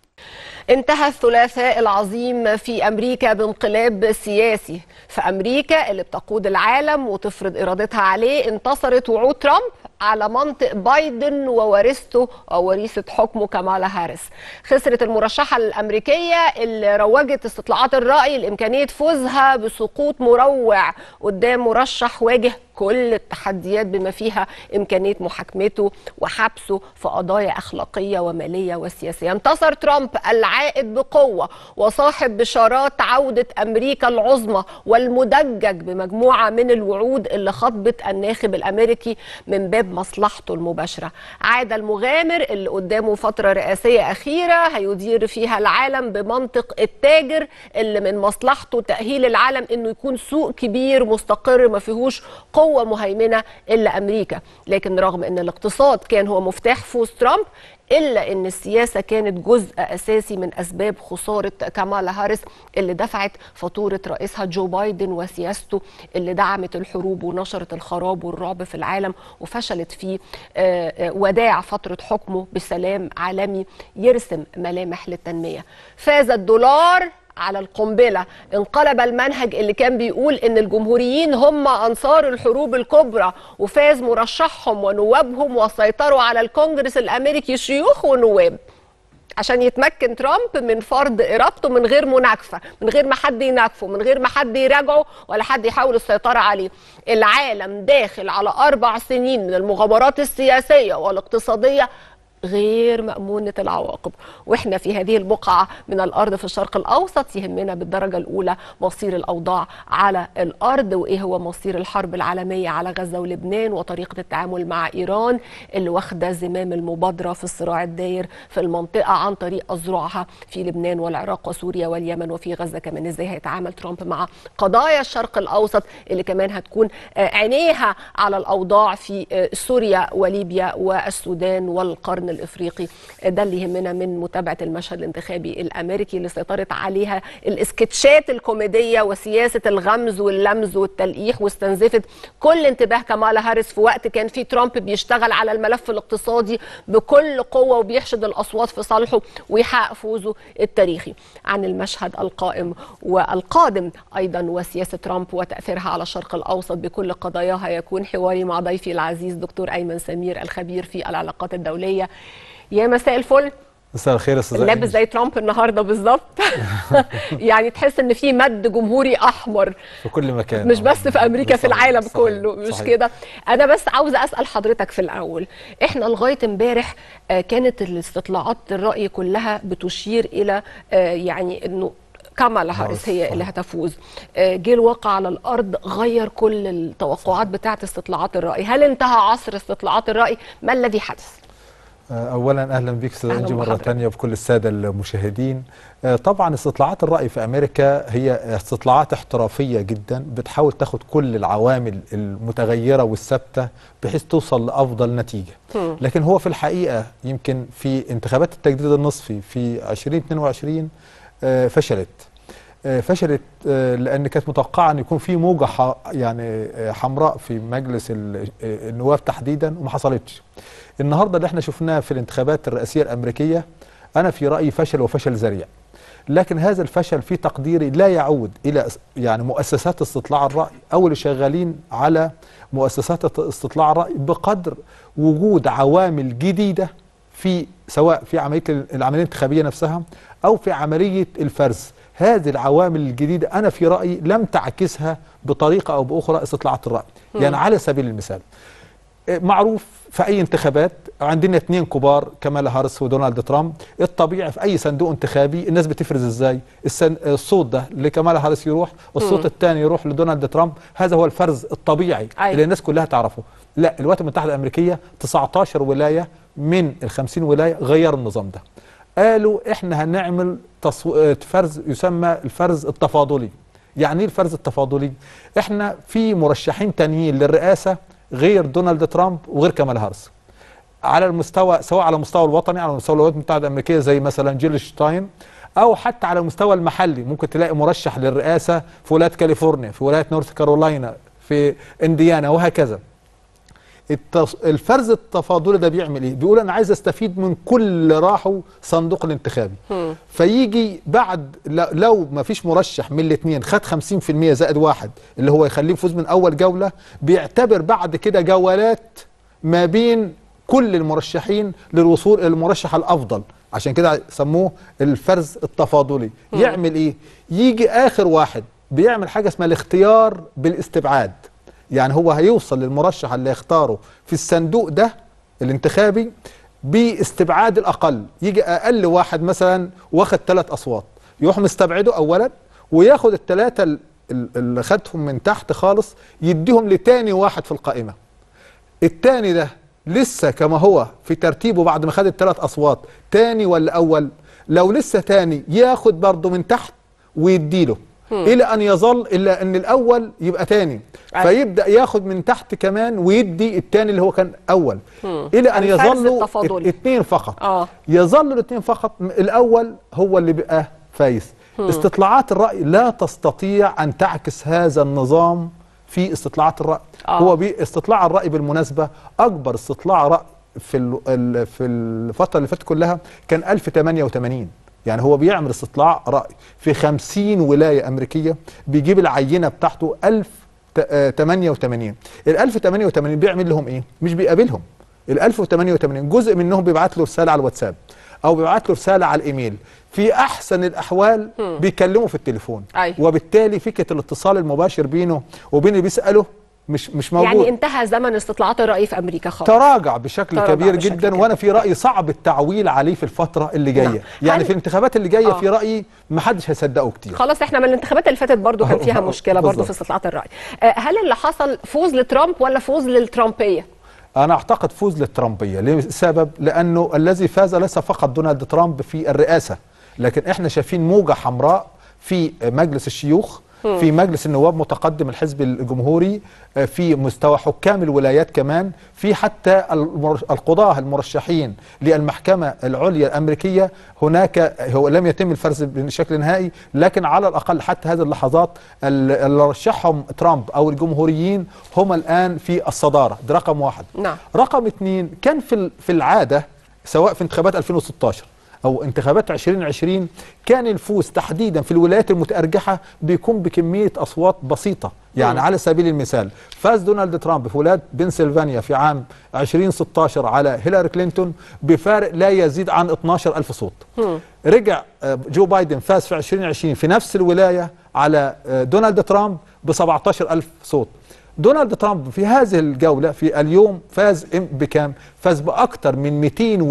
انتهى الثلاثاء العظيم في امريكا بانقلاب سياسي في امريكا اللي بتقود العالم وتفرض ارادتها عليه انتصرت وعود ترامب على منطق بايدن وورثته او وريثه حكمه كمالا هاريس خسرت المرشحه الامريكيه اللي روجت استطلاعات الراي لامكانيه فوزها بسقوط مروع قدام مرشح واجه كل التحديات بما فيها امكانيه محاكمته وحبسه في قضايا اخلاقيه وماليه وسياسيه انتصر ترامب العائد بقوه وصاحب بشارات عوده امريكا العظمى والمدجج بمجموعه من الوعود اللي خطبت الناخب الامريكي من باب مصلحته المباشره عاد المغامر اللي قدامه فتره رئاسيه اخيره هيدير فيها العالم بمنطق التاجر اللي من مصلحته تاهيل العالم انه يكون سوق كبير مستقر ما فيهوش قوه مهيمنه الا امريكا لكن رغم ان الاقتصاد كان هو مفتاح فوز ترامب الا ان السياسه كانت جزء اساسي من اسباب خساره كامالا هاريس اللي دفعت فاتوره رئيسها جو بايدن وسياسته اللي دعمت الحروب ونشرت الخراب والرعب في العالم وفشلت في آه، آه، وداع فتره حكمه بسلام عالمي يرسم ملامح للتنميه فاز الدولار على القنبلة انقلب المنهج اللي كان بيقول ان الجمهوريين هم انصار الحروب الكبرى وفاز مرشحهم ونوابهم وسيطروا على الكونجرس الامريكي شيوخ ونواب عشان يتمكن ترامب من فرض ارادته من غير مناكفه من غير ما حد يناكفه من غير ما حد يراجعه ولا حد يحاول السيطره عليه العالم داخل على اربع سنين من المغامرات السياسيه والاقتصاديه غير مأمونة العواقب وإحنا في هذه البقعة من الأرض في الشرق الأوسط يهمنا بالدرجة الأولى مصير الأوضاع على الأرض وإيه هو مصير الحرب العالمية على غزة ولبنان وطريقة التعامل مع إيران اللي واخدة زمام المبادرة في الصراع الداير في المنطقة عن طريق أذرعها في لبنان والعراق وسوريا واليمن وفي غزة كمان إزاي هيتعامل ترامب مع قضايا الشرق الأوسط اللي كمان هتكون آه، عينيها على الأوضاع في آه، سوريا وليبيا والسودان والقرن الافريقي ده اللي يهمنا من متابعه المشهد الانتخابي الامريكي اللي سيطرت عليها الاسكتشات الكوميديه وسياسه الغمز واللمز والتلقيح واستنزفت كل انتباه كمالا هاريس في وقت كان في ترامب بيشتغل على الملف الاقتصادي بكل قوه وبيحشد الاصوات في صالحه ويحقق فوزه التاريخي عن المشهد القائم والقادم ايضا وسياسه ترامب وتاثيرها على الشرق الاوسط بكل قضاياها يكون حواري مع ضيفي العزيز دكتور ايمن سمير الخبير في العلاقات الدوليه يا مساء الفل مساء الخير يا استاذ لابس إيمي. زي ترامب النهارده بالظبط يعني تحس ان في مد جمهوري احمر في كل مكان مش بس في امريكا في صحيح، العالم صحيح، كله مش صحيح. كده انا بس عاوزه اسال حضرتك في الاول احنا لغايه امبارح آه، كانت الاستطلاعات الراي كلها بتشير الى آه، يعني انه كامالا هاريس هي صحيح. اللي هتفوز آه، جه الواقع على الارض غير كل التوقعات بتاعه استطلاعات الراي هل انتهى عصر استطلاعات الراي ما الذي حدث اولا اهلا بيك استاذ أهلاً انجي مره بحضرتك. ثانيه وبكل الساده المشاهدين آه، طبعا استطلاعات الراي في امريكا هي استطلاعات احترافيه جدا بتحاول تاخد كل العوامل المتغيره والثابته بحيث توصل لافضل نتيجه لكن هو في الحقيقه يمكن في انتخابات التجديد النصفي في 2022 آه، فشلت آه، فشلت آه، لان كانت متوقعه ان يكون في موجه ح- يعني آه، حمراء في مجلس ال- آه، النواب تحديدا وما حصلتش. النهارده اللي احنا شفناه في الانتخابات الرئاسيه الامريكيه انا في رايي فشل وفشل ذريع. لكن هذا الفشل في تقديري لا يعود الى أس- يعني مؤسسات استطلاع الراي او اللي شغالين على مؤسسات الت- استطلاع الراي بقدر وجود عوامل جديده في سواء في عمليه ال- العمليه الانتخابيه نفسها او في عمليه الفرز هذه العوامل الجديده انا في رايي لم تعكسها بطريقه او باخرى استطلاعات الراي يعني على سبيل المثال معروف في اي انتخابات عندنا اثنين كبار كمالا هاريس ودونالد ترامب الطبيعي في اي صندوق انتخابي الناس بتفرز ازاي السن... الصوت ده لكمالا هاريس يروح الصوت الثاني يروح لدونالد ترامب هذا هو الفرز الطبيعي أيوة. اللي الناس كلها تعرفه لا الولايات المتحده الامريكيه 19 ولايه من ال 50 ولايه غيروا النظام ده قالوا احنا هنعمل تصو... آه، فرز يسمى الفرز التفاضلي يعني ايه الفرز التفاضلي احنا في مرشحين تانيين للرئاسه غير دونالد ترامب وغير كمال هاريس على المستوى سواء على المستوى الوطني على مستوى الولايات المتحده الامريكيه زي مثلا جيل شتاين او حتى على المستوى المحلي ممكن تلاقي مرشح للرئاسه في ولايه كاليفورنيا في ولايه نورث كارولاينا في انديانا وهكذا التص... الفرز التفاضلي ده بيعمل ايه؟ بيقول انا عايز استفيد من كل اللي راحوا صندوق الانتخابي فيجي بعد ل- لو ما فيش مرشح من الاثنين خد 50% زائد واحد اللي هو يخليه يفوز من اول جوله بيعتبر بعد كده جولات ما بين كل المرشحين للوصول الى المرشح الافضل عشان كده سموه الفرز التفاضلي يعمل ايه يجي اخر واحد بيعمل حاجه اسمها الاختيار بالاستبعاد يعني هو هيوصل للمرشح اللي يختاره في الصندوق ده الانتخابي باستبعاد الاقل يجي اقل واحد مثلا واخد ثلاث اصوات يروح مستبعده اولا وياخد الثلاثه ال- ال- اللي خدهم من تحت خالص يديهم لتاني واحد في القائمه التاني ده لسه كما هو في ترتيبه بعد ما خد الثلاث اصوات تاني ولا اول لو لسه تاني ياخد برضه من تحت ويديله الى ان يظل الا ان الاول يبقى تاني أيوة. فيبدا ياخد من تحت كمان ويدي التاني اللي هو كان اول الى ان الفرز يظلوا التفاضلي. ات- اتنين فقط آه. يظل الاثنين فقط م- الاول هو اللي بقى فايز استطلاعات الراي لا تستطيع ان تعكس هذا النظام في استطلاعات الراي آه. هو بي استطلاع الراي بالمناسبه اكبر استطلاع راي في ال- ال- في الفتره اللي فاتت كلها كان 1088 يعني هو بيعمل استطلاع راي في 50 ولايه امريكيه بيجيب العينه بتاعته 1088 ال 1088 بيعمل لهم ايه مش بيقابلهم ال 1088 جزء منهم بيبعت له رساله على الواتساب او بيبعت له رساله على الايميل في احسن الاحوال بيكلمه في التليفون أيوة. وبالتالي فكره الاتصال المباشر بينه وبين اللي بيساله مش مش موجود يعني انتهى زمن استطلاعات الراي في امريكا خالص تراجع بشكل تراجع كبير بشكل جدا كبير. وانا في رايي صعب التعويل عليه في الفتره اللي جايه نعم. يعني هل- في الانتخابات اللي جايه آه. في رايي ما حدش هيصدقه كتير خلاص احنا من الانتخابات اللي فاتت برضو كان فيها مشكله برضو بالظبط. في استطلاعات الراي آه، هل اللي حصل فوز لترامب ولا فوز للترامبيه انا اعتقد فوز للترامبيه لسبب لانه الذي فاز ليس فقط دونالد ترامب في الرئاسه لكن احنا شايفين موجه حمراء في مجلس الشيوخ في مجلس النواب متقدم الحزب الجمهوري آه، في مستوى حكام الولايات كمان في حتى المر- القضاة المرشحين للمحكمة العليا الأمريكية هناك هو لم يتم الفرز بشكل نهائي لكن على الأقل حتى هذه اللحظات ال- اللي رشحهم ترامب أو الجمهوريين هم الآن في الصدارة ده رقم واحد نعم رقم اثنين كان في ال- في العاده سواء في انتخابات 2016 او انتخابات 2020 كان الفوز تحديدا في الولايات المتارجحه بيكون بكميه اصوات بسيطه يعني على سبيل المثال فاز دونالد ترامب في ولايه بنسلفانيا في عام 2016 على هيلاري كلينتون بفارق لا يزيد عن 12 ألف صوت رجع آه، جو بايدن فاز في 2020 في نفس الولايه على آه، دونالد ترامب ب 17 ألف صوت دونالد ترامب في هذه الجولة في اليوم فاز إم- بكام؟ فاز بأكثر من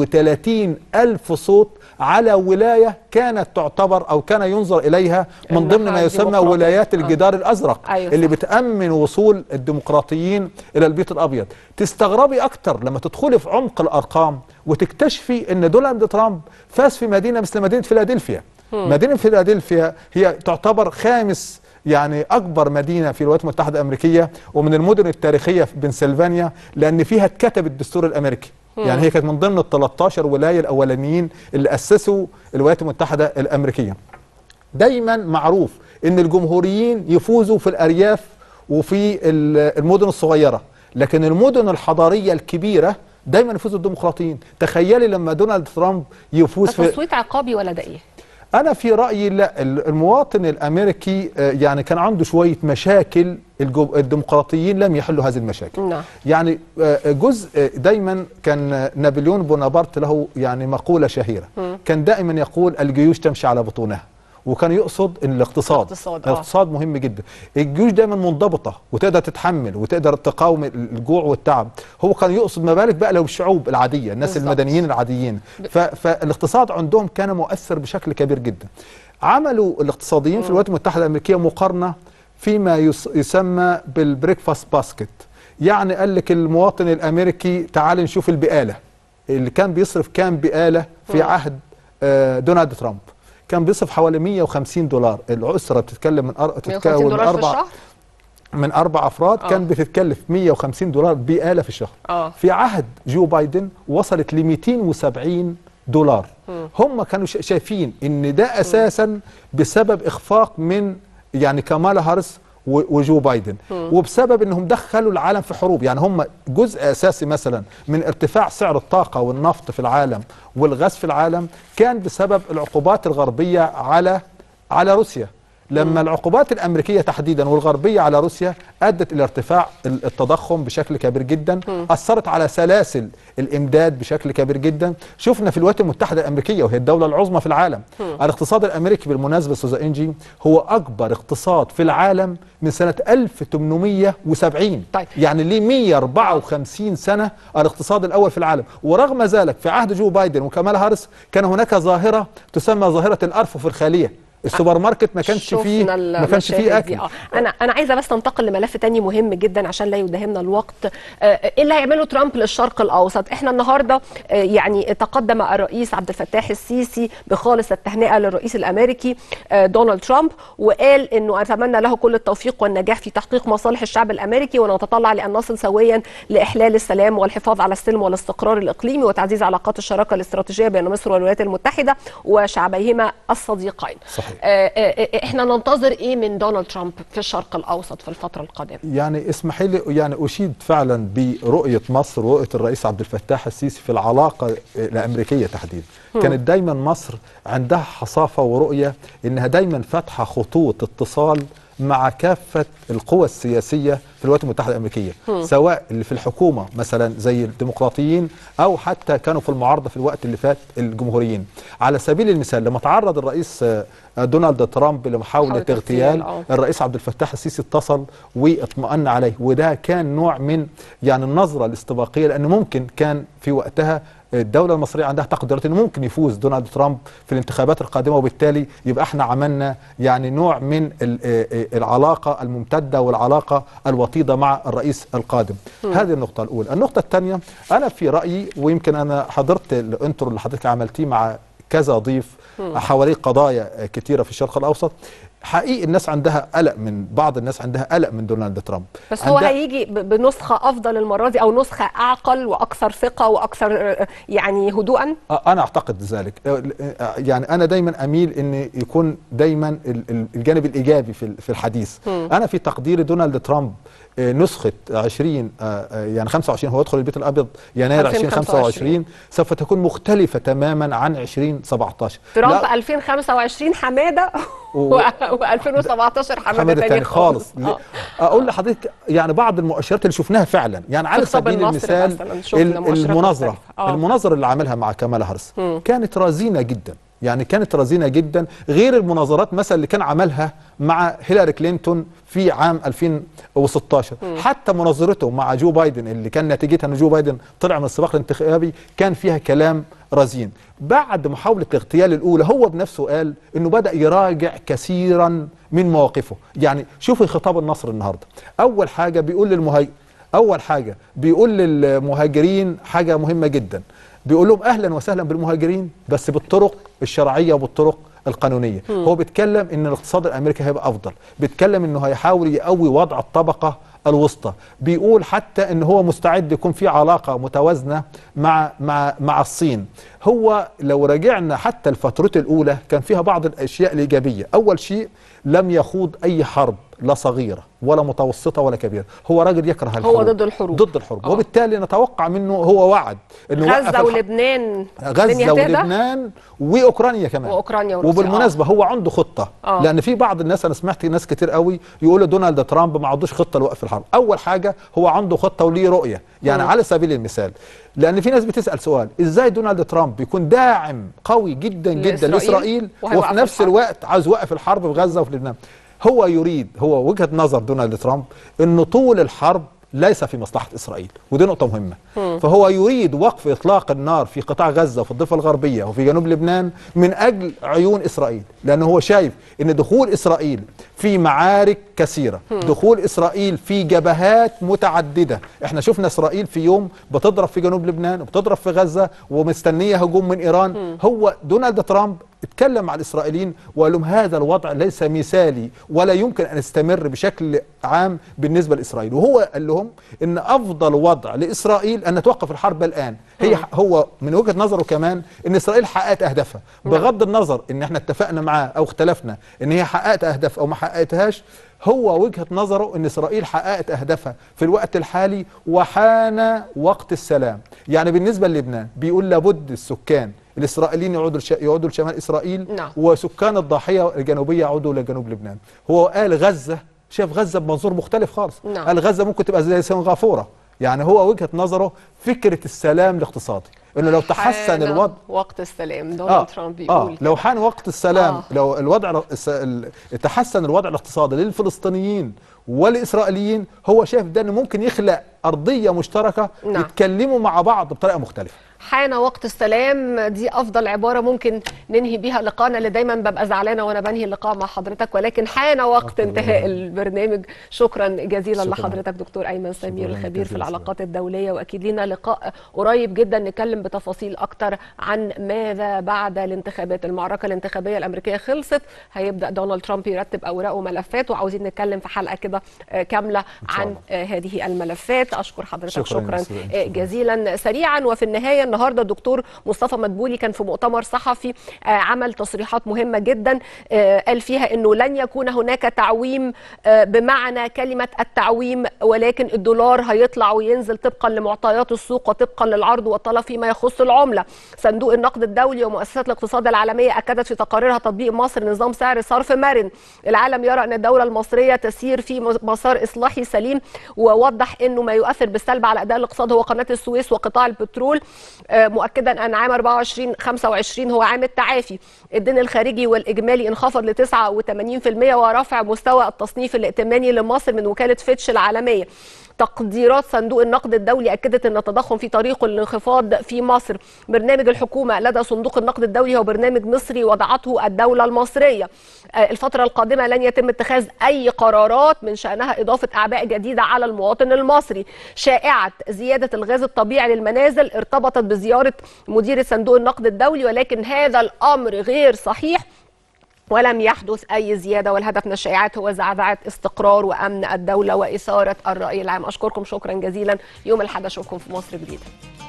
230 ألف صوت على ولاية كانت تعتبر أو كان ينظر إليها من ضمن ما إنها يسمى ديمقراطية. ولايات آه. الجدار الأزرق أيوة اللي صح. بتأمن وصول الديمقراطيين إلى البيت الأبيض تستغربي أكتر لما تدخلي في عمق الأرقام وتكتشفي أن دونالد ترامب فاز في مدينة مثل مدينة فيلادلفيا مدينة فيلادلفيا هي تعتبر خامس يعني اكبر مدينه في الولايات المتحده الامريكيه ومن المدن التاريخيه في بنسلفانيا لان فيها اتكتب الدستور الامريكي يعني هي كانت من ضمن ال 13 ولايه الاولانيين اللي اسسوا الولايات المتحده الامريكيه دايما معروف ان الجمهوريين يفوزوا في الارياف وفي ال- المدن الصغيره لكن المدن الحضاريه الكبيره دايما يفوزوا الديمقراطيين تخيلي لما دونالد ترامب يفوز بس في تصويت عقابي ولا ده ايه؟ انا في رايي لا ال- المواطن الامريكي آه، يعني كان عنده شويه مشاكل الجو- الديمقراطيين لم يحلوا هذه المشاكل نعم يعني آه، جزء آه، دايما كان آه، نابليون بونابرت له يعني مقوله شهيره كان دائما يقول الجيوش تمشي على بطونها وكان يقصد ان الاقتصاد الاقتصاد، آه. الاقتصاد مهم جدا الجيوش دايما منضبطه وتقدر تتحمل وتقدر تقاوم الجوع والتعب هو كان يقصد ما بالك بقى لو الشعوب العاديه الناس بالظبط. المدنيين العاديين ف... فالاقتصاد عندهم كان مؤثر بشكل كبير جدا عملوا الاقتصاديين في الولايات المتحده الامريكيه مقارنه فيما يس... يسمى بالبريكفاست باسكت يعني قال لك المواطن الامريكي تعال نشوف البقاله اللي كان بيصرف كام بقاله في عهد آه، دونالد ترامب كان بيصرف حوالي 150 دولار الاسره بتتكلم من أر... 150 تتكون من دولار في اربع الشهر؟ من اربع افراد آه. كان بتتكلف 150 دولار بقاله في الشهر اه في عهد جو بايدن وصلت ل 270 دولار هم كانوا شا- شايفين ان ده اساسا بسبب اخفاق من يعني كمالا هارس و- وجو بايدن وبسبب انهم دخلوا العالم في حروب يعني هم جزء اساسي مثلا من ارتفاع سعر الطاقه والنفط في العالم والغاز في العالم كان بسبب العقوبات الغربيه على على روسيا لما العقوبات الامريكيه تحديدا والغربيه على روسيا ادت الى ارتفاع ال- التضخم بشكل كبير جدا اثرت على سلاسل الامداد بشكل كبير جدا شفنا في الولايات المتحده الامريكيه وهي الدوله العظمى في العالم الاقتصاد الامريكي بالمناسبه استاذ انجي هو اكبر اقتصاد في العالم من سنه 1870 طيب. يعني ليه 154 سنه الاقتصاد الاول في العالم ورغم ذلك في عهد جو بايدن وكمالا هارس كان هناك ظاهره تسمى ظاهره الارفف الخاليه السوبر ماركت ما كانش فيه شفنا ما كانش فيه المشاهد دي. اكل آه. انا انا عايزه بس ننتقل لملف تاني مهم جدا عشان لا يداهمنا الوقت آه، ايه اللي هيعمله ترامب للشرق الاوسط احنا النهارده آه، يعني تقدم الرئيس عبد الفتاح السيسي بخالص التهنئه للرئيس الامريكي آه، دونالد ترامب وقال انه اتمنى له كل التوفيق والنجاح في تحقيق مصالح الشعب الامريكي ونتطلع لان نصل سويا لاحلال السلام والحفاظ على السلم والاستقرار الاقليمي وتعزيز علاقات الشراكه الاستراتيجيه بين مصر والولايات المتحده وشعبيهما الصديقين صحيح. آه، آه، آه، احنا ننتظر ايه من دونالد ترامب في الشرق الاوسط في الفتره القادمه يعني اسمحي لي يعني اشيد فعلا برؤيه مصر ورؤيه الرئيس عبد الفتاح السيسي في العلاقه الامريكيه تحديدا كانت دايما مصر عندها حصافه ورؤيه انها دايما فاتحه خطوط اتصال مع كافه القوى السياسيه في الولايات المتحده الامريكيه سواء اللي في الحكومه مثلا زي الديمقراطيين او حتى كانوا في المعارضه في الوقت اللي فات الجمهوريين على سبيل المثال لما تعرض الرئيس آه، دونالد ترامب لمحاوله محاولة اغتيال اغتيال، آه. الرئيس عبد الفتاح السيسي اتصل واطمأن عليه وده كان نوع من يعني النظره الاستباقيه لانه ممكن كان في وقتها الدوله المصريه عندها تقديرات انه ممكن يفوز دونالد ترامب في الانتخابات القادمه وبالتالي يبقى احنا عملنا يعني نوع من ال- آه، آه، العلاقه الممتده والعلاقه الوطيده مع الرئيس القادم هذه النقطه الاولى النقطه الثانيه انا في رايي ويمكن انا حضرت الانترو اللي حضرتك عملتيه مع كذا ضيف حواليه قضايا كتيرة في الشرق الأوسط حقيقي الناس عندها قلق من بعض الناس عندها قلق من دونالد ترامب بس هو عندها- هيجي ب- بنسخه افضل المره دي او نسخه اعقل واكثر ثقه واكثر آه، يعني هدوءا آه، انا اعتقد ذلك آه، آه، يعني انا دايما اميل ان يكون دايما ال- ال- الجانب الايجابي في ال- في الحديث انا في تقديري دونالد ترامب آه، نسخه 20 آه، آه، يعني 25 هو يدخل البيت الابيض يناير 2025 2025 سوف تكون مختلفه تماما عن 2017 ترامب لا، 2025 حماده و- و2017 حماده حماده تاني تاني خالص آه. اقول لحضرتك يعني بعض المؤشرات اللي شفناها فعلا يعني على في خطاب سبيل النصر المثال مثلاً شفنا ال- مؤشرات المناظره مختلفة. آه. المناظره اللي عملها مع كمال هارس كانت رزينه جدا يعني كانت رزينه جدا غير المناظرات مثلا اللي كان عملها مع هيلاري كلينتون في عام 2016 حتى مناظرته مع جو بايدن اللي كان نتيجتها ان جو بايدن طلع من السباق الانتخابي كان فيها كلام رزين بعد محاولة الاغتيال الأولى هو بنفسه قال أنه بدأ يراجع كثيرا من مواقفه يعني شوفي خطاب النصر النهاردة أول حاجة بيقول للمهاجر أول حاجة بيقول للمهاجرين حاجة مهمة جدا بيقول لهم أهلا وسهلا بالمهاجرين بس بالطرق الشرعية وبالطرق القانونية هو بيتكلم ان الاقتصاد الامريكي هيبقى افضل بيتكلم انه هيحاول يقوي وضع الطبقة الوسطى بيقول حتى ان هو مستعد يكون في علاقة متوازنة مع مع مع الصين هو لو راجعنا حتى الفترة الاولى كان فيها بعض الاشياء الايجابية اول شيء لم يخوض اي حرب لا صغيرة ولا متوسطة ولا كبيرة هو راجل يكره الحروب ضد الحروب. ضد الحروب آه. وبالتالي نتوقع منه هو وعد انه وقف غزه الح- ولبنان الدنيا غزه هتهدى؟ ولبنان واوكرانيا كمان وأوكرانيا وروسيا، وبالمناسبه هو عنده خطه آه. لان في بعض الناس انا سمعت ناس كتير قوي يقولوا دونالد ترامب ما عندوش خطه لوقف الحرب اول حاجه هو عنده خطه وليه رؤيه يعني على سبيل المثال لان في ناس بتسال سؤال ازاي دونالد ترامب يكون داعم قوي جدا جدا لإسرائيل لاسرائيل وهيوقف وفي نفس الحرب. الوقت عايز يوقف الحرب في غزه وفي لبنان هو يريد هو وجهه نظر دونالد ترامب ان طول الحرب ليس في مصلحه اسرائيل ودي نقطه مهمه فهو يريد وقف اطلاق النار في قطاع غزه وفي الضفه الغربيه وفي جنوب لبنان من اجل عيون اسرائيل لانه هو شايف ان دخول اسرائيل في معارك كثيره دخول اسرائيل في جبهات متعدده احنا شفنا اسرائيل في يوم بتضرب في جنوب لبنان وبتضرب في غزه ومستنيه هجوم من ايران هو دونالد ترامب اتكلم مع الاسرائيليين وقال لهم هذا الوضع ليس مثالي ولا يمكن ان يستمر بشكل عام بالنسبه لاسرائيل وهو قال لهم ان افضل وضع لاسرائيل ان توقف الحرب الان هي هو من وجهه نظره كمان ان اسرائيل حققت اهدافها بغض النظر ان احنا اتفقنا معاه او اختلفنا ان هي حققت اهداف او ما حققتهاش هو وجهه نظره ان اسرائيل حققت اهدافها في الوقت الحالي وحان وقت السلام يعني بالنسبه للبنان بيقول لابد السكان الاسرائيليين يعودوا لش... يعودوا لشمال اسرائيل نعم. وسكان الضاحيه الجنوبيه يعودوا لجنوب لبنان هو قال غزه شاف غزه بمنظور مختلف خالص نعم. قال غزه ممكن تبقى زي سنغافوره يعني هو وجهه نظره فكره السلام الاقتصادي انه لو تحسن حان الوضع وقت السلام دونالد ترامب بيقول لو حان وقت السلام آه. آه. لو الوضع الس- ال- تحسن الوضع الاقتصادي للفلسطينيين والاسرائيليين هو شايف ده انه ممكن يخلق ارضيه مشتركه نعم. يتكلموا مع بعض بطريقه مختلفه حان وقت السلام دي افضل عباره ممكن ننهي بيها لقاءنا اللي دايما ببقى زعلانه وانا بنهي اللقاء مع حضرتك ولكن حان وقت انتهاء البرنامج شكرا جزيلا شكراً. لحضرتك دكتور ايمن سمير شكراً الخبير في جزيلاً. العلاقات الدوليه واكيد لنا لقاء قريب جدا نتكلم بتفاصيل اكتر عن ماذا بعد الانتخابات المعركه الانتخابيه الامريكيه خلصت هيبدا دونالد ترامب يرتب اوراقه وملفات وعاوزين نتكلم في حلقه كده آه، كامله شاء عن الله. آه، هذه الملفات اشكر حضرتك شكراً شكرا, يا شكرا أستاذ. آه، جزيلا سريعا وفي النهايه النهارده الدكتور مصطفى مدبولي كان في مؤتمر صحفي آه، عمل تصريحات مهمه جدا آه، قال فيها انه لن يكون هناك تعويم آه، بمعنى كلمه التعويم ولكن الدولار هيطلع وينزل طبقا لمعطيات السوق وطبقا للعرض والطلب فيما يخص العمله صندوق النقد الدولي ومؤسسات الاقتصاد العالميه اكدت في تقاريرها تطبيق مصر نظام سعر صرف مرن العالم يرى ان الدوله المصريه تسير في مسار اصلاحي سليم ووضح انه ما يؤثر بالسلب على اداء الاقتصاد هو قناه السويس وقطاع البترول آه، مؤكدا ان عام 24 25 هو عام التعافي الدين الخارجي والاجمالي انخفض ل 89% ورفع مستوى التصنيف الائتماني لمصر من وكاله فيتش العالميه تقديرات صندوق النقد الدولي اكدت ان التضخم في طريقه للانخفاض في مصر برنامج الحكومه لدى صندوق النقد الدولي هو برنامج مصري وضعته الدوله المصريه آه، الفتره القادمه لن يتم اتخاذ اي قرارات من شانها اضافه اعباء جديده على المواطن المصري شائعه زياده الغاز الطبيعي للمنازل ارتبطت بزياره مدير صندوق النقد الدولي ولكن هذا الامر غير صحيح ولم يحدث أي زيادة والهدف من الشائعات هو زعزعة استقرار وأمن الدولة وإثارة الرأي العام أشكركم شكرا جزيلا يوم الأحد أشوفكم في مصر جديدة